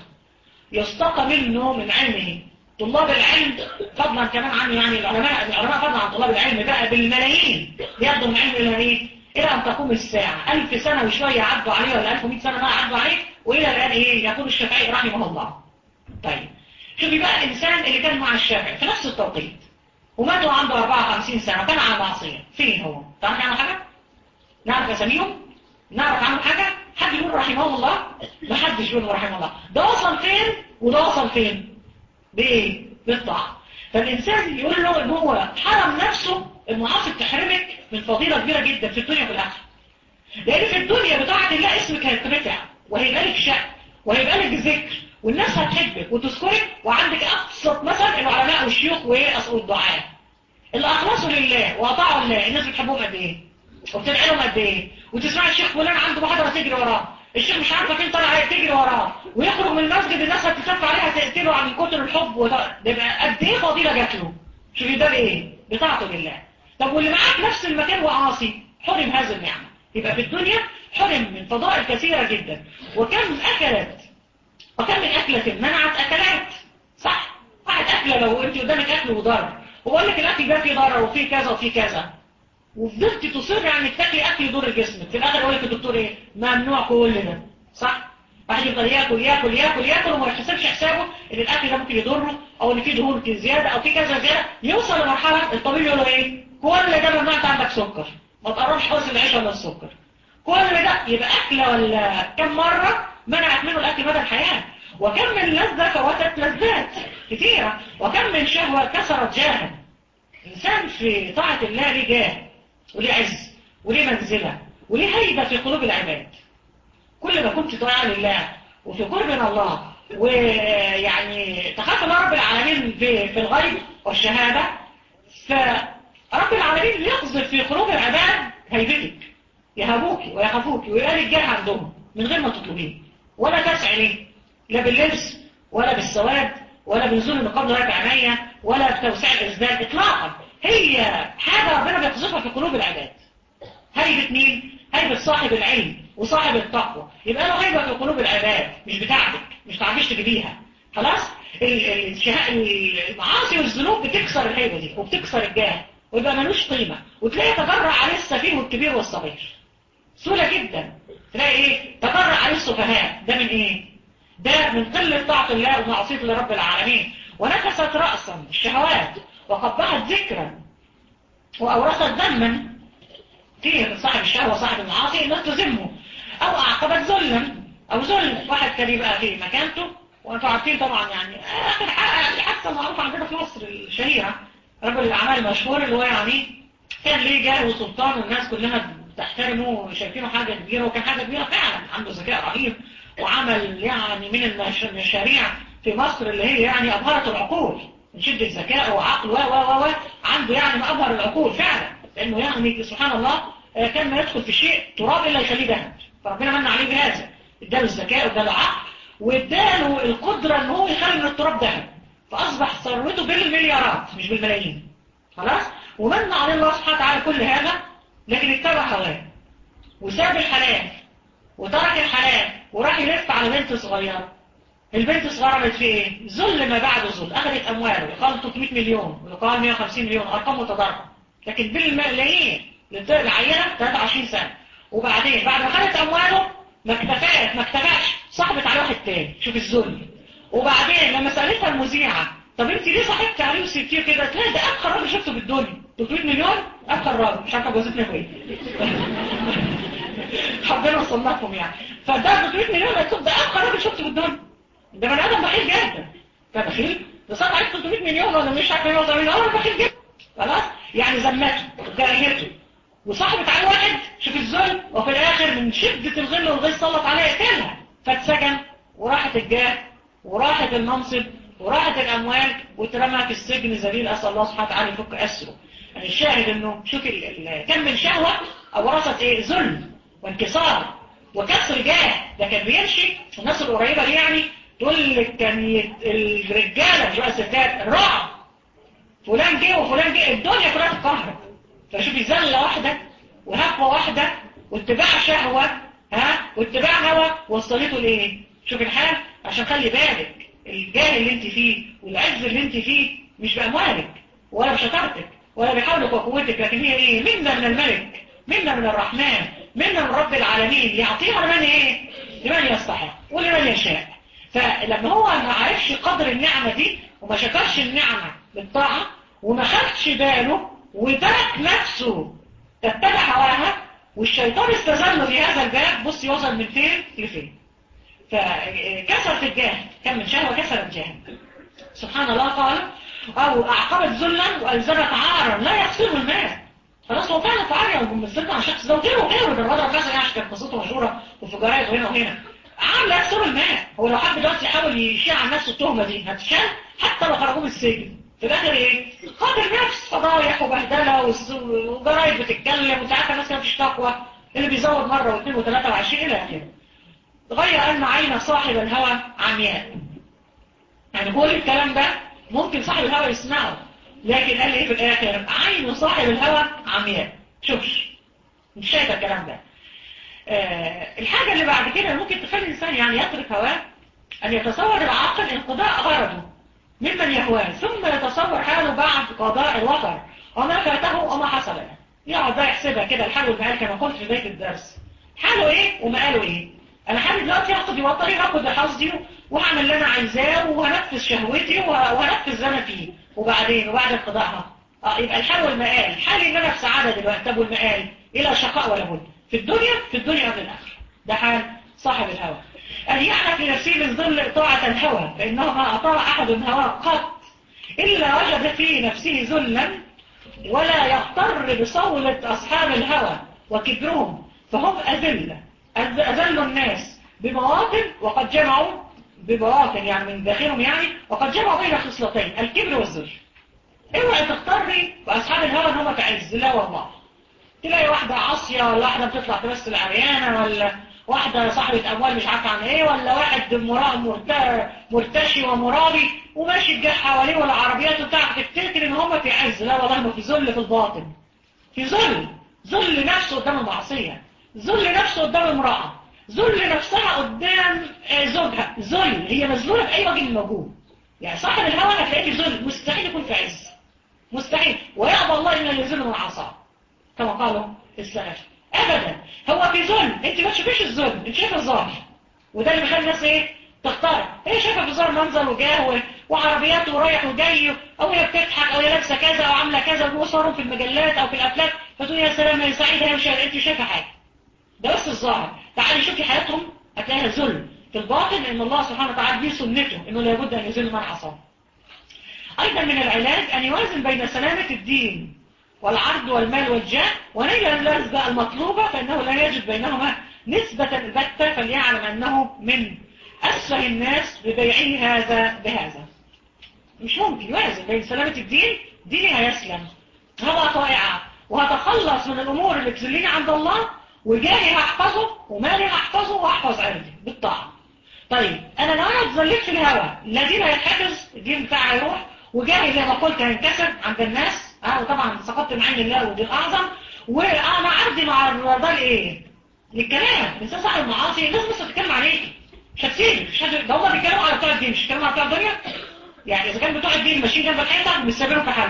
S1: يستقى منه من علمه طلاب العلم فضلا كمان عن يعني العلماء العلماء فضلا عن طلاب العلم بقى بالملايين ياخدوا من علم إلى إيه إلى أن تقوم الساعة ألف سنة وشوية عدوا عليه ولا ألف ومئة سنة بقى عدوا عليه وإلى الآن إيه يقول الشافعي رحمه الله طيب شوفي بقى الإنسان اللي كان مع الشافعي في نفس التوقيت وماتوا عنده 54 سنة وكان على معصية فين هو؟ تعرف عنه حاجة؟ نعرف أساميهم؟ نعرف عنه حاجة؟ حد يقول رحمه الله؟ ما حدش يقول رحمه الله ده وصل فين وده وصل فين؟ بإيه؟ بالطاعة فالإنسان يقول له إن هو حرم نفسه المعاصي بتحرمك من فضيلة كبيرة جدا في الدنيا وفي الآخرة لأن في الدنيا بتاعة الله اسمك هيترفع وهيبقى لك شأن وهيبقى لك ذكر والناس هتحبك وتذكرك وعندك أبسط مثلا العلماء والشيوخ والدعاء اللي أخلصوا لله وأطاعوا الله الناس بتحبهم قد إيه وبتدعي لهم قد إيه وتسمع الشيخ فلان عنده محاضرة تجري وراه الشيخ مش عارفه فين طالع تجري وراه ويخرج من المسجد الناس هتخاف عليها تقتله عن كتر الحب وده يبقى قد ايه فضيله جات له شوفي ده بايه بطاعته لله طب واللي معاك نفس المكان وعاصي حرم هذه النعمه يبقى في الدنيا حرم من فضائل كثيره جدا وكم اكلت وكم من اكله منعت اكلات صح واحد اكله لو انت قدامك اكل وضرر وبقول لك الاكل ده فيه ضرر وفيه كذا وفيه كذا وفضلت تصر يعني تاكلي اكل يضر جسمك في الاخر يقول لك الدكتور ايه ممنوع كل ده صح واحد يفضل ياكل ياكل ياكل ياكل وما يحسبش حسابه ان الاكل ده ممكن يضره او ان فيه دهون زياده او فيه كذا زياده يوصل لمرحله الطبيب يقول له ايه كل ده ممنوع انت عندك سكر ما تقربش خالص العيش ولا السكر كل ده يبقى اكله ولا كم مره منعت منه الاكل مدى الحياه وكم من لذه فوتت لذات كثيره وكم من شهوه كسرت جاها انسان في طاعه الله ليه جاه وليه عز وليه منزلة وليه هيبة في قلوب العباد كل ما كنت طاعة لله وفي قرب من الله ويعني تخاف الله رب العالمين في, في الغيب والشهادة فرب العالمين يقذف في قلوب العباد هيبتك يهابوك ويخافوك ويبقى لك جاه عندهم من غير ما تطلبيه ولا تسعي ليه لا باللبس ولا بالسواد ولا بنزول النقاب لغايه عينيا ولا بتوسيع الاسبال اطلاقا هي حاجة ربنا بيقذفها في قلوب العباد هيبة مين؟ هيبة صاحب العلم وصاحب التقوى يبقى له هيبة في قلوب العباد مش بتاعتك مش تعرفيش تجيبيها خلاص؟ المعاصي والذنوب بتكسر الهيبة دي وبتكسر الجاه ويبقى ملوش قيمة وتلاقي تجرع عليه السفيه والكبير والصغير سهولة جدا تلاقي ايه؟ تجرع عليه السفهاء ده من ايه؟ ده من قلة طاعة الله ومعصية لرب العالمين ونكست رأسا الشهوات وقبحت ذكرا وأورثت ذما فيه صاحب الشهوة صاحب المعاصي انه تذمه أو أعقبت ذلا أو ذل واحد كان يبقى في مكانته وانتوا عارفين طبعا يعني آخر حادثة معروفة عندنا في مصر الشهيرة رجل الأعمال المشهور اللي هو يعني كان ليه جاه وسلطان والناس كلها بتحترمه وشايفينه حاجة كبيرة وكان حاجة كبيرة فعلا عنده ذكاء رهيب وعمل يعني من المشاريع في مصر اللي هي يعني أبهرت العقول من شدة ذكاء وعقل و و و عنده يعني ما أبهر العقول فعلا لأنه يعني سبحان الله كان ما يدخل في شيء تراب إلا يخليه ذهب فربنا من عليه بهذا اداله الذكاء واداله العقل واداله القدرة ان هو يخلي من التراب ذهب فأصبح ثروته بالمليارات مش بالملايين خلاص ومن عليه الله سبحانه وتعالى كل هذا لكن اتبع هواه وساب الحلال وترك الحلال وراح يلف على بنت صغيرة البنت الصغيرة عملت فيه ايه؟ ذل ما بعد ذل اخذت امواله يقال 300 مليون ويقال 150 مليون ارقام متضاربة لكن بالملايين العينة 23 سنة وبعدين بعد ما خدت أمواله ما اكتفاش ما اكتفاش صاحبت على واحد تاني شوف الظلم وبعدين لما سألتها المذيعة طب انت ليه صاحبت عليه وسبتيه كده تلاقي ده أبخر راجل شفته في الدنيا 300 مليون أبخر راجل مش عارفة جوزتنا هو ايه حبينا نصنفهم يعني فده 300 مليون هتشوف ده أبخر راجل شفته في الدنيا ده بني آدم بخيل جدا ده بخيل ده صار عليك 300 مليون ولا مش عارف 180 مليون انا بخيل جدا خلاص يعني ذمته وكرهته وصاحبت على واحد شوف الظلم وفي الاخر من شدة الغل والغيظ سلط عليها يقتلها فاتسجن وراحت الجاه وراحت المنصب وراحت الاموال واترمى في السجن ذليل اسال الله سبحانه وتعالى يفك اسره يعني الشاهد انه شوف كم من شهوة ورثت ايه ظلم وانكسار وكسر جاه ده كان بيمشي الناس القريبة دي يعني تقول لك كان الرجالة مش بقى الستات الرعب فلان جه وفلان جه الدنيا كلها تتكهرب فشوفي زلة واحدة وهفوة واحدة واتباع شهوة ها واتباع هوى وصلته لايه شوف الحال عشان خلي بالك الجاه اللي انت فيه والعز اللي انت فيه مش بأموالك ولا بشطارتك ولا بحولك وقوتك لكن هي ايه منا من الملك منا من الرحمن منا من رب العالمين يعطيها لمن ايه لمن يستحق ولمن يشاء فلما هو ما عرفش قدر النعمة دي وما شكرش النعمة بالطاعة وما خدش باله وترك نفسه تتبع هواها والشيطان استزله في هذا الباب بص يوصل من فين لفين فكسرت الجاه كم من شهوة كسرت جاه سبحان الله قال أو أعقبت ذلا وألزمت عارا لا يغسله الماء خلاص هو فعلا فعلا ومثلنا عن شخص ده وغيره وغيره ده الوضع كذا يعني كانت قصته مشهورة وفي جرايد وهنا وهنا عامل يكسر الماء هو لو حد دلوقتي يحاول يشيع عن نفسه التهمة دي هتشال حتى لو خرجوه من السجن في الاخر ايه قاتل نفس فضايح وبهدله وجرايد بتتكلم وانت عارفه الناس مفيش تقوى اللي بيزود مره واثنين وثلاثه وعشرين الى اخره غير ان عين صاحب الهوى عمياء يعني كل الكلام ده ممكن صاحب الهوى يسمعه لكن قال ايه في الاخر عين صاحب الهوى عمياء شوفش مش شايف الكلام ده آه الحاجة اللي بعد كده ممكن تخلي الإنسان يعني يترك هواه أن يتصور العاقل انقضاء غرضه ممن يهواه ثم يتصور حاله بعد قضاء الوطر وما فاته وما حصل له يقعد بقى يحسبها كده الحال والمقال كما قلت في بداية الدرس حاله ايه ومقاله ايه انا حالي دلوقتي هاخد وطري هاخد حظي وهعمل اللي انا عايزاه وهنفذ شهوتي وهنفذ اللي انا فيه وبعدين وبعد قضائها اه يبقى الحال والمقال حالي ان انا في سعادة دلوقتي طب والمقال الى شقاء ولا بد في الدنيا في الدنيا قبل الآخرة ده حال صاحب الهوى أن يعرف لنفسه من ظل طاعة الهوى فإنه ما أطاع أحد هوى قط إلا وجد في نفسه ذلا ولا يغتر بصولة أصحاب الهوى وكبرهم فهم أذلة أذل الناس بمواطن وقد جمعوا بمواطن يعني من داخلهم يعني وقد جمعوا بين خصلتين الكبر والذل اوعي تختاري بأصحاب الهوى ان هم في عز لا والله تلاقي واحدة عاصية ولا واحدة بتطلع تمثل عريانة ولا واحدة صاحبة أموال مش عارفة عن إيه ولا واحد مرتشي ومرابي وماشي الجاه حواليه ولا عربيات وبتاع تفتكر إن هم في عز لا والله ما في ذل في الباطن في ذل ذل نفسه قدام المعصية ذل نفسه قدام امرأة ذل نفسها قدام زوجها ذل هي مذلولة في أي وجه موجود يعني صاحب الهوى هتلاقيه ذل مستحيل يكون في عز مستحيل ويأبى الله إلا يذل من عصاه كما قالوا السلف ابدا هو في ظلم انت ما تشوفيش الظلم انت شايفه الظاهر وده اللي بيخلي الناس ايه تختار هي شايفه في ظاهر منظر وجاه وعربيات ورايح وجاي او هي بتضحك او هي لابسه كذا او عامله كذا وصورهم في المجلات او في الافلام فتقول يا سلام يا سعيده هي مش انت شايفه حاجه ده بس الظاهر تعالي شوفي حياتهم هتلاقيها ظلم في الباطن ان الله سبحانه وتعالى دي سنته انه لابد ان يذل من عصاه ايضا من العلاج ان يوازن بين سلامه الدين والعرض والمال والجاه ونيل اللذة المطلوبة فإنه لا يجد بينهما نسبة البتة فليعلم أنه من أسفه الناس ببيعه هذا بهذا مش ممكن يوازن بين سلامة الدين ديني هيسلم هبقى طائعة وهتخلص من الأمور اللي تزليني عند الله وجاهي هحفظه ومالي هحفظه وأحفظ عندي بالطاعة طيب أنا لو أنا اتزلت في الهوى لا دين هيتحفظ الدين بتاعي هيروح وجاهي زي ما قلت هينكسر عند الناس اه وطبعا سقطت من عين الله ودي الأعظم وأنا عندي مع الرضا لإيه؟ للكلام الإنسان صاحب المعاصي الناس بس بتتكلم عليك مش هتسيبك مش هت... ده هم بيتكلموا على بتوع الدين مش بيتكلموا على بتوع الدنيا يعني إذا كان بتوع الدين ماشيين جنب الحيطة مش سايبينهم في حالهم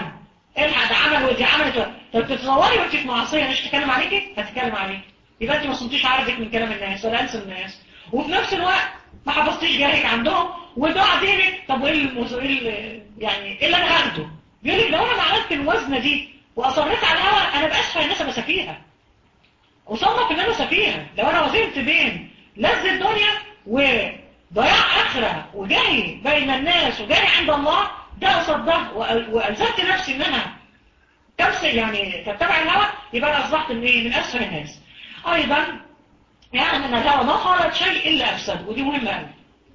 S1: الحق ده عمل ودي عملت طب تتصوري وانت في معصيه مش تتكلم عليكي هتتكلم عليك يبقى انت ما صمتيش عرضك من كلام الناس ولا انسى الناس وفي نفس الوقت ما حفظتيش جاهك عندهم ودعا دينك طب وايه المز... إيه ال- يعني ايه اللي انا هاخده بيقول لك لو انا ما عملت الوزنه دي واصريت على الهوى انا باسفل الناس ابقى سفيهه وصنف ان انا سفيهه لو انا وزنت بين لذ الدنيا وضياع اخره وجاي بين الناس وجاي عند الله ده قصاد ده وأل- والزمت نفسي ان انا تمسك يعني تتبع الهوى يبقى انا اصبحت من ايه من اسفل الناس ايضا يعني ان الهوى ما خالط شيء الا افسد ودي مهمه قوي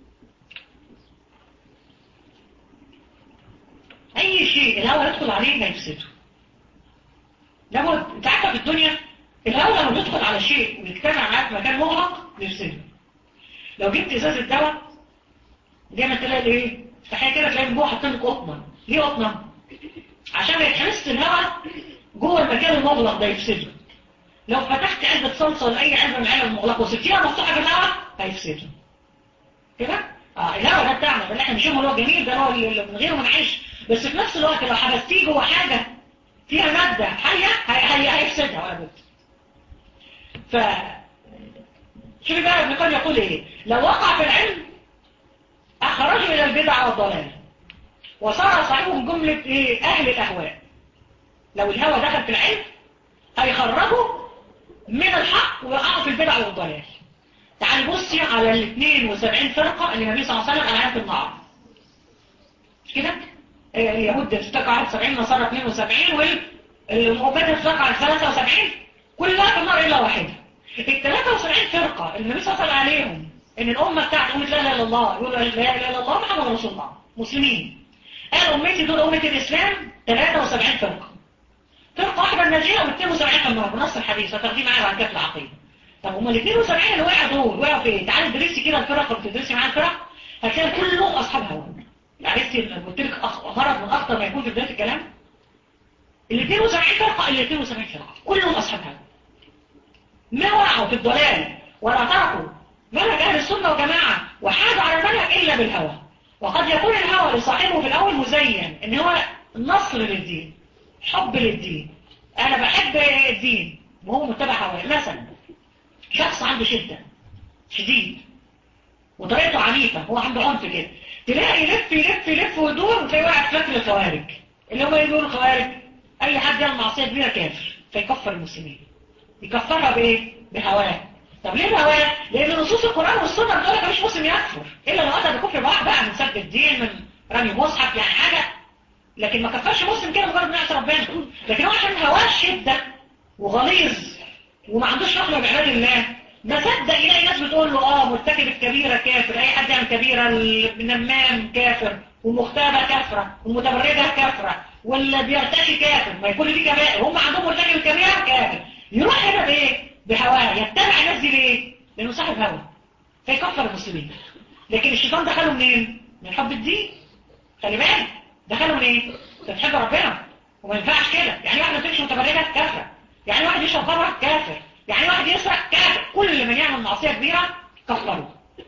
S1: اي شيء الهوى يدخل عليه هيفسده لابد انت عارفه في الدنيا الهوى لما بيدخل على شيء ويجتمع معاه في مكان مغلق بيفسده لو جبت ازازه دواء دايما تلاقي ايه تحية كده تلاقي من جوه حاطين لك قطنه ليه قطنه عشان ما يتحبس الهواء جوه المكان المغلق ده يفسده لو فتحت علبة صلصة ولا أي علبة من العلب المغلقة وسبتيها مفتوحة في الهواء هيفسده كده؟ اه الهواء ده بتاعنا ده اللي احنا بنشوفه اللي هو جميل ده اللي هو اللي من غيره ما نعيش بس في نفس الوقت لو حبستيه جوه حاجة فيها مادة حية هي هي هيفسدها ولا بد ف شوفي بقى ابن القيم يقول ايه لو وقع في العلم اخرجه الى البدع والضلال وصار صاحبهم جملة ايه اهل الاهواء لو الهوى دخل في العلم هيخرجوا من الحق ويقعوا في البدع والضلال تعالي بصي على ال 72 فرقة اللي النبي صلى الله عليه وسلم قالها في النار مش كده؟ آه، اليهود استقعت 70 نصارى 72 والمؤمنات استقعت 73 كلها في النار الا واحدة ال 73 فرقة اللي النبي صلى الله عليه وسلم عليهم ان الامة بتاعت امة لا اله الا الله يقولوا لا اله الا الله محمد رسول الله مسلمين قال امتي دول امة الاسلام 73 فرقة فرقة واحدة الناجية و72 في النار بنص الحديث هتاخديه معايا بعد كده في العقيدة طب هم ال 72 اللي وقعوا دول وقعوا في ايه؟ تعالي ادرسي كده الفرق اللي بتدرسي معايا الفرق هتلاقي كلهم اصحاب هوى عرفتي قلت لك أخ- مرض من اخطر ما يكون في بداية الكلام ال 72 فرقة ال 72 فرقة كلهم اصحاب هوى ما وقعوا في الضلال ولا تركوا منهج اهل السنة والجماعة وحادوا على المنهج الا بالهوى وقد يكون الهوى لصاحبه في الاول مزين ان هو نصر للدين حب للدين انا بحب الدين وهو متبع هواه مثلا شخص عنده شدة شديد وطريقته عنيفة هو عنده عنف كده تلاقي يلف يلف يلف ويدور وتلاقي واحد فاكر الخوارج اللي هم يقولوا الخوارج اي حد يعمل معصية كبيرة كافر فيكفر المسلمين يكفرها بايه بهواه طب ليه بهواه لان نصوص القرآن والسنة بتقول لك مش مسلم يكفر الا لو اتى بكفر بقى بقى من سب الدين من رمي مصحف يعني حاجة لكن ما كفرش مسلم كده مجرد نعصي ربنا لكن هو عشان هواه شدة وغليظ وما عندوش رحمة بعباد الله ما صدق يلاقي ناس بتقول له اه مرتكب الكبيرة كافر اي حد يعمل كبيرة النمام كافر والمختابة كافرة والمتبرجة كافرة واللي بيرتشي كافر ما يكون دي كبائر هم عندهم مرتكب الكبيرة كافر يروح هنا بايه بهواه يتبع الناس دي ليه لانه صاحب هوى فيكفر المسلمين لكن الشيطان دخله منين من حب الدين خلي بالك دخله منين انت بتحب ربنا وما ينفعش كده يعني واحد تمشي متبرجة كافرة يعني واحد يشرب خمر كافر يعني واحد يسرق كافر كل من يعمل معصية كبيرة كفره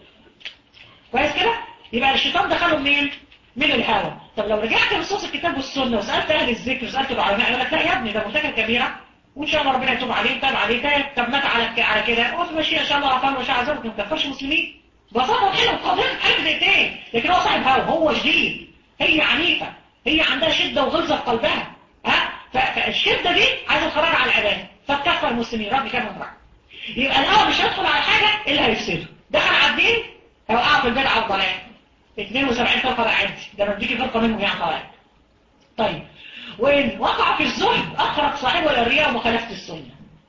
S1: كويس كده يبقى الشيطان دخله منين من الهوى طب لو رجعت لنصوص الكتاب والسنة وسألت أهل الذكر وسألت العلماء يقول لك لا يا ابني ده مرتكب كبيرة وإن شاء الله ربنا يتوب عليه وتاب عليه تاب طب مات على على كده وفي ماشي إن شاء الله عفوا وشاء عذابك ما تكفرش مسلمين بساطة حلو قضية حاجة دقيقتين لكن هو صاحب هوى هو شديد هي عنيفة هي عندها شدة وغلظة في قلبها ها فالشدة دي عايزة تخرج على العبادة فتكفر المسلمين رب كام مرة يبقى الهوى مش هيدخل على حاجة اللي هيفسده دخل على الدين هيوقعه في البدعة والضلال 72 فرقة بقى عندي ده انا بديكي فرقة منهم يعني طبعا طيب وإن وقع في الزهد أخرج صاحبه إلى الرياء ومخالفة السنة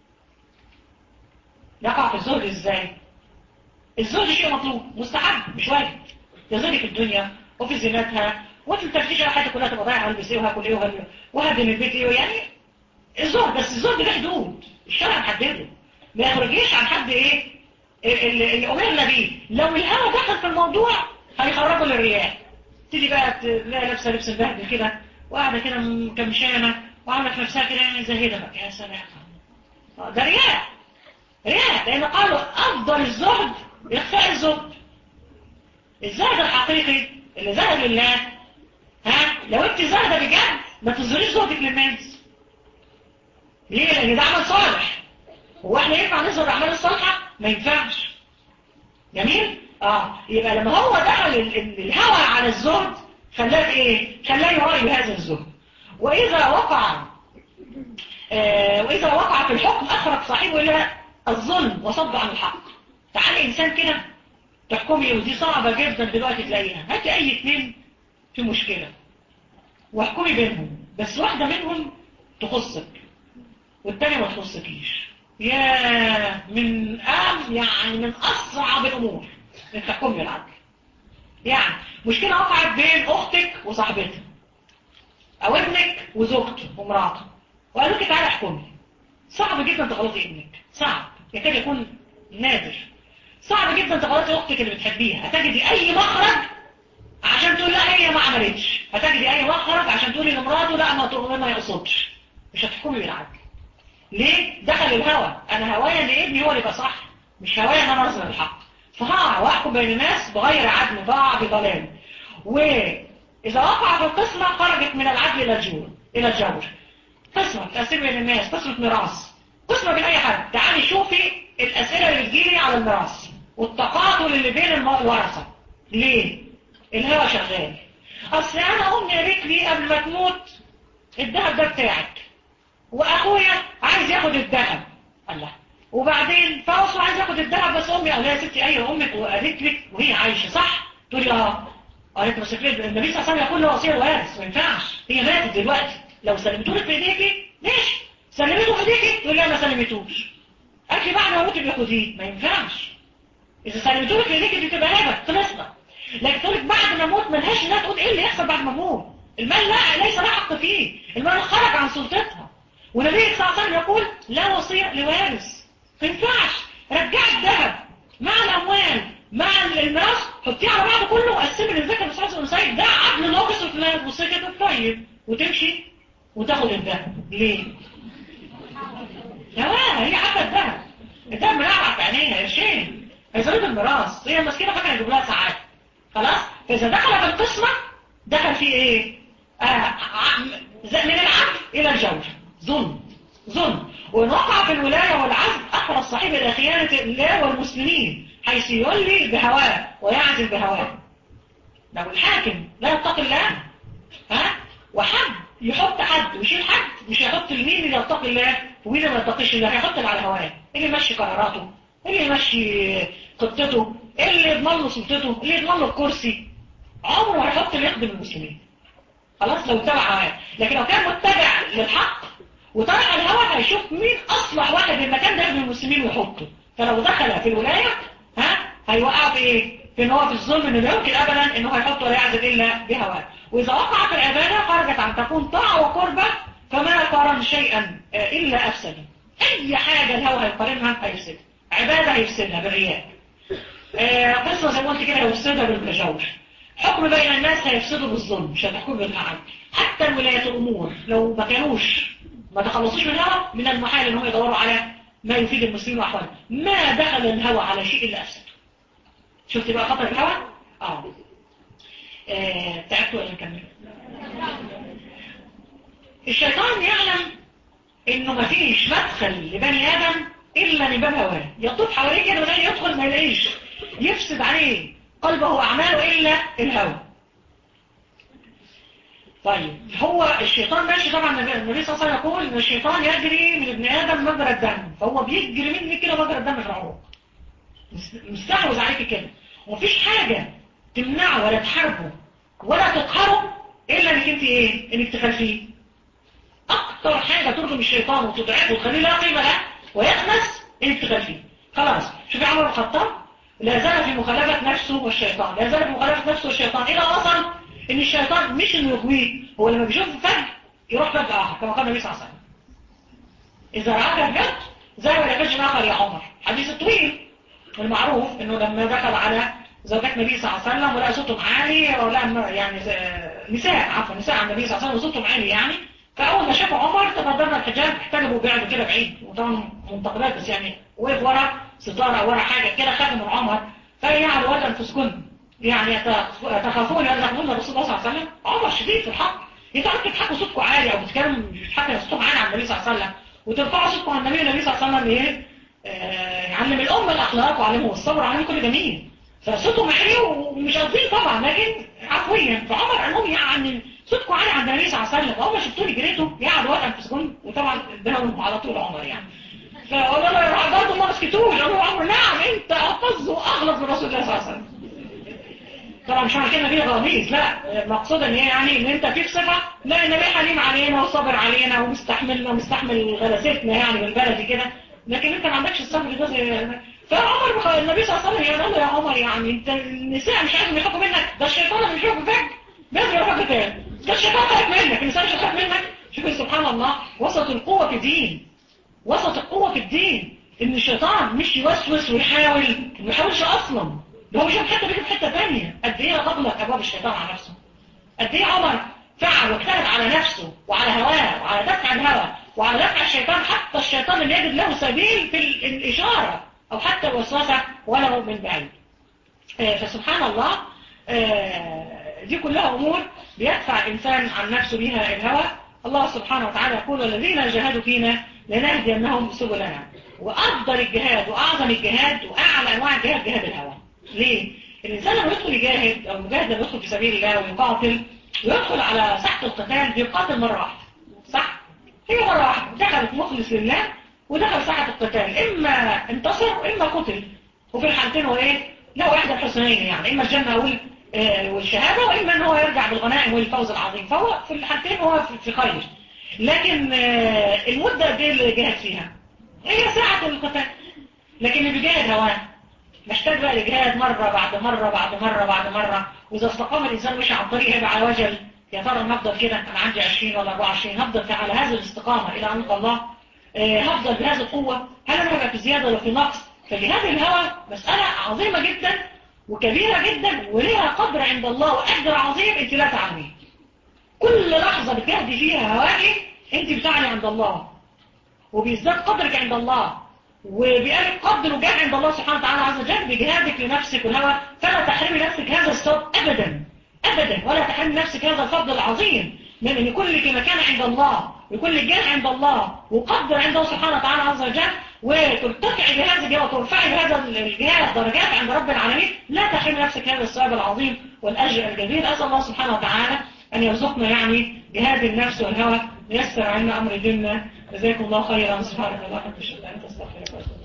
S1: يقع في الزهد إزاي؟ الزهد شيء مطلوب مستحب مش واجب يزهد في الدنيا وفي زينتها وفي التفتيش على حياتي كلها تبقى ضايعه هلبس ايه وهاكل ايه وهل- وهدم البيت ايه يعني الزهد بس الزهد له حدود الشرع محدده ما يخرجيش عن حد ايه اللي اللي امرنا بيه لو الهوى دخل في الموضوع هيخرجه للرياء تيجي بقى تلاقي لابسه لبس مبهدل كده وقاعده كده مكمشانه وعامله في نفسها كده يعني زاهده بقى يا سلام آه، ده رياء رياء لان قالوا افضل الزهد اخفاء الزهد الزهد الحقيقي اللي زهد لله ها لو انت زهده بجد ما تظهريش زهدك للناس ليه لان ده عمل صالح هو احنا ينفع نظهر الاعمال الصالحه ما ينفعش جميل اه يبقى لما هو دخل ال- ال- الهوى على الزهد خلاه ايه خلاه يرائي بهذا الزهد واذا وقع آه واذا وقع في الحكم اخرج صاحبه الى الظلم وصد عن الحق تعالى انسان كده تحكمي ودي صعبة جدا دلوقتي تلاقيها هاتي اي اتنين في مشكلة واحكمي بينهم بس واحدة منهم تخصك والتانية ما تخصكيش يا من أم يعني من أصعب الأمور إنك تحكمي العدل يعني مشكلة وقعت بين أختك وصاحبتها أو ابنك وزوجته ومراته وقالوا لك تعالى احكمي صعب جدا تغلطي ابنك صعب يكاد يكون نادر صعب جدا تغلطي اختك اللي بتحبيها هتجدي اي مخرج عشان تقول لا هي ما عملتش هتجدي اي مخرج عشان تقولي لمراته لا ما تقول ما يقصدش مش هتحكمي بالعدل ليه دخل الهوى انا هوايا ان ابني هو اللي يبقى صح مش هوايا ان انا اظهر الحق فهقع واحكم بين الناس بغير عدل ضاع بضلال واذا وقع في القسمه خرجت من العدل الى الجور الى الجور قسمه تقسم بين الناس قسمه ميراث قسمه بين اي حد تعالي شوفي الاسئله اللي بتجيلي على الميراث والتقاتل اللي بين الم- الورثه ليه الهوى شغال اصل انا امي قالت لي قبل ما تموت الذهب ده بتاعك واخويا عايز ياخد الذهب الله وبعدين فاوصل عايز ياخد الذهب بس امي قال لها يا ستي ايوه امك وقالت لك وهي عايشه صح تقولي اه قالت بس كده النبي صلى الله عليه وسلم يقول له وصيه وارث ما ينفعش هي ماتت دلوقتي لو سلمته لك في ايديكي ماشي سلمته في ايديكي تقول لي ما سلمتوش قالت لي بعد ما اموت بياخديه ما ينفعش اذا سلمته لك في ايديكي دي تبقى هبه خلصنا لكن تقول لك بعد ما اموت ملهاش انها تقول ايه اللي يحصل بعد ما اموت المال لا ليس لها حق فيه المال خرج عن سلطتها والنبي صلى الله عليه وسلم يقول لا وصيه لوارث ما ينفعش رجعي الذهب مع الاموال مع الميراث حطيه على بعضه كله وقسمي للذكر بس حسن المسايد ده عدل ناقص وفلان بصي كده طيب وتمشي وتاخد الذهب ليه؟ يا واه هي حتى الذهب الذهب ملعب في عينيها قرشين هيزود الميراث هي المسكينه فاكره هيجيب لها ساعات خلاص فاذا دخل في القسمه دخل في ايه؟ آه ع- من العدل الى الجور ظلم ظلم وإن وقع في الولاية والعزل أحرى الصحيح إلى خيانة الله والمسلمين حيث يولي بهواه ويعزل بهواه لو الحاكم لا يتقي الله ها وحد يحط حد ويشيل حد مش هيحط لمين اللي يتقي الله ومين اللي ما يتقيش الله هيحط اللي على هواه اللي يمشي قراراته اللي يمشي خطته اللي يضمن له سلطته اللي يضمن له الكرسي عمره ما هيحط اللي يخدم المسلمين خلاص لو اتبع هواه لكن لو كان متبع للحق وطرح الهوى هيشوف مين اصلح واحد المكان ده من المسلمين ويحطه فلو دخل في الولاية ها هيوقع في ايه في ان هو في الظلم انه لا يمكن ابدا ان هو يحط ولا يعزل الا بهواه واذا وقع في العبادة خرجت عن تكون طاعة وقربة فما قارن شيئا آه، الا افسده اي حاجة الهوى هيقارنها هيفسدها عبادة هيفسدها بالرياء آه، قصة زي ما قلت كده هيفسدها بالتجاوز حكم بين الناس هيفسدوا بالظلم مش هتحكم بالعدل حتى الولايات الامور لو ما كانوش ما تخلصوش من الهوى من المحال ان هم يدوروا على ما يفيد المسلمين واحوالهم ما دخل الهوى على شيء الا افسد شفت بقى خطر الهوى اه آه، تعبت ولا نكمل الشيطان يعلم انه ما فيش مدخل لبني ادم الا من باب هواه يطوف حواليه كده ولا يدخل ما يلاقيش يفسد عليه قلبه واعماله الا الهوى طيب هو الشيطان ماشي طبعا النبي صلى الله عليه وسلم يقول ان الشيطان يجري من ابن ادم مجرى الدم فهو بيجري مني كده مجرى الدم في العروق مستحوذ عليك كده ومفيش حاجة تمنعه ولا تحاربه ولا تقهره الا انك انت ايه انك تخلفيه اكتر حاجة ترغم الشيطان وتضعفه وتخليه لا قيمة له ويخنس انك تخلفيه خلاص شوفي عمر بن الخطاب لا زال في مخالفة نفسه والشيطان لا زال في مخالفة نفسه والشيطان الى وصل ان الشيطان مش انه يغويه هو لما بيشوف فج يروح فج اخر كما قال النبي صلى الله عليه وسلم اذا رآك الفج ذهب الى فج اخر يا عمر حديث طويل المعروف انه لما دخل على زوجات النبي صلى الله عليه وسلم ولقى صوتهم عالي ولا يعني نساء عفوا نساء عن النبي صلى الله عليه وسلم وصوتهم عالي يعني فاول ما شافوا عمر تقدمنا الحجاب احتجبوا بعدوا كده بعيد وطبعا منتقدات بس يعني وقف ورا ستاره او ورا حاجه كده خاف من عمر فيعلوا ولا انفسكن يعني تخافون ان تكون الرسول صلى الله عليه وسلم عمر شديد في الحق انتوا قاعدين تضحكوا صوتكم عالي او بتتكلموا بتضحكوا صوتكم عالي على النبي صلى الله عليه وسلم وترفعوا صوتكم على النبي النبي صلى الله عليه وسلم ايه آه، يعلم الامه الاخلاق وعلمهم الصبر وعلمهم كل جميل فصوتهم عالي ومش قصدين طبعا لكن عفويا فعمر قال لهم يعني صوتكم عالي عند النبي صلى الله عليه وسلم اول ما شفتوني جريتوا يقعدوا وقت في سجون وطبعا اداهم على طول عمر يعني فقال له برضه ما مسكتوش قالوا عمر نعم انت اقص واغلط من رسول الله صلى الله عليه وسلم طبعا مش معنى كده فيه غليظ لا المقصود ان هي يعني ان انت فيك صفه لا النبي حليم علينا وصابر علينا ومستحملنا ومستحمل غلستنا يعني بالبلدي كده لكن انت ما عندكش الصبر ده زي فعمر بخ... النبي صلى الله عليه وسلم قال له يا عمر يعني انت النساء مش عايزهم يخافوا منك ده الشيطان اللي بيشوفك فيك بيجري وراك تاني ده الشيطان خايف منك النساء مش خايف منك شوف سبحان الله وسط القوه في الدين وسط القوه في الدين ان الشيطان مش يوسوس ويحاول ما يحاولش اصلا ده هو مش حتى بيجي في حته ثانيه قد ايه غضلت ابواب الشيطان على نفسه قد ايه عمر فعل واجتهد على نفسه وعلى هواه وعلى دفع الهوى وعلى دفع الشيطان حتى الشيطان اللي يجد له سبيل في الإشارة أو حتى الوسوسة ولو من بعيد آه فسبحان الله آه دي كلها أمور بيدفع الإنسان عن نفسه بها الهوى الله سبحانه وتعالى يقول الذين جاهدوا فينا لنهدينهم سبلنا وأفضل الجهاد وأعظم الجهاد وأعلى أنواع الجهاد جهاد الهوى ليه؟ الإنسان لما يدخل يجاهد أو المجاهد لما يدخل في سبيل الله ويقاتل ويدخل على ساحة القتال بيقاتل مرة واحدة صح؟ هي مرة واحدة دخلت مخلص لله ودخل ساحة القتال إما انتصر وإما قتل وفي الحالتين هو إيه؟ له إحدى الحسنين يعني إما الجنة أو والشهادة وإما أن هو يرجع بالغنائم والفوز العظيم فهو في الحالتين هو في خير لكن المدة دي اللي جاهد فيها هي ساعة القتال لكن اللي بيجاهد هواه محتاج بقى الجهاد مرة بعد مرة بعد مرة بعد مرة وإذا استقام الإنسان مش عن طريق هيبقى على وجل يا ترى هفضل كده أنا عندي 20 ولا 24 هفضل على هذه الاستقامة إلى أن الله آه هفضل بهذه القوة هل أنا هبقى في زيادة ولا في نقص فجهاد الهوى مسألة عظيمة جدا وكبيرة جدا وليها قدر عند الله وأجر عظيم أنت لا تعلميه كل لحظة بتهدي فيها هواكي أنت بتعني عند الله وبيزداد قدرك عند الله وبيقال قدر وجاه عند الله سبحانه وتعالى عز وجل بجهادك لنفسك والهوى فلا تحرمي نفسك هذا الصوت أبدا أبدا ولا تحرمي نفسك هذا الفضل العظيم من أن يكون لك مكان عند الله ويكون لك جاه عند الله وقدر عنده سبحانه وتعالى عز وجل وترتفعي بهذا الجهاد وترفعي بهذا الجهاد درجات عند رب العالمين لا تحرمي نفسك هذا الثواب العظيم والأجر الجزيل أسأل الله سبحانه وتعالى أن يرزقنا يعني جهاد النفس والهوى يسر عنا أمر ديننا جزاكم الله خيرا سبحانك اللهم وبحمدك اشهد ان لا اله الا انت استغفرك واتوب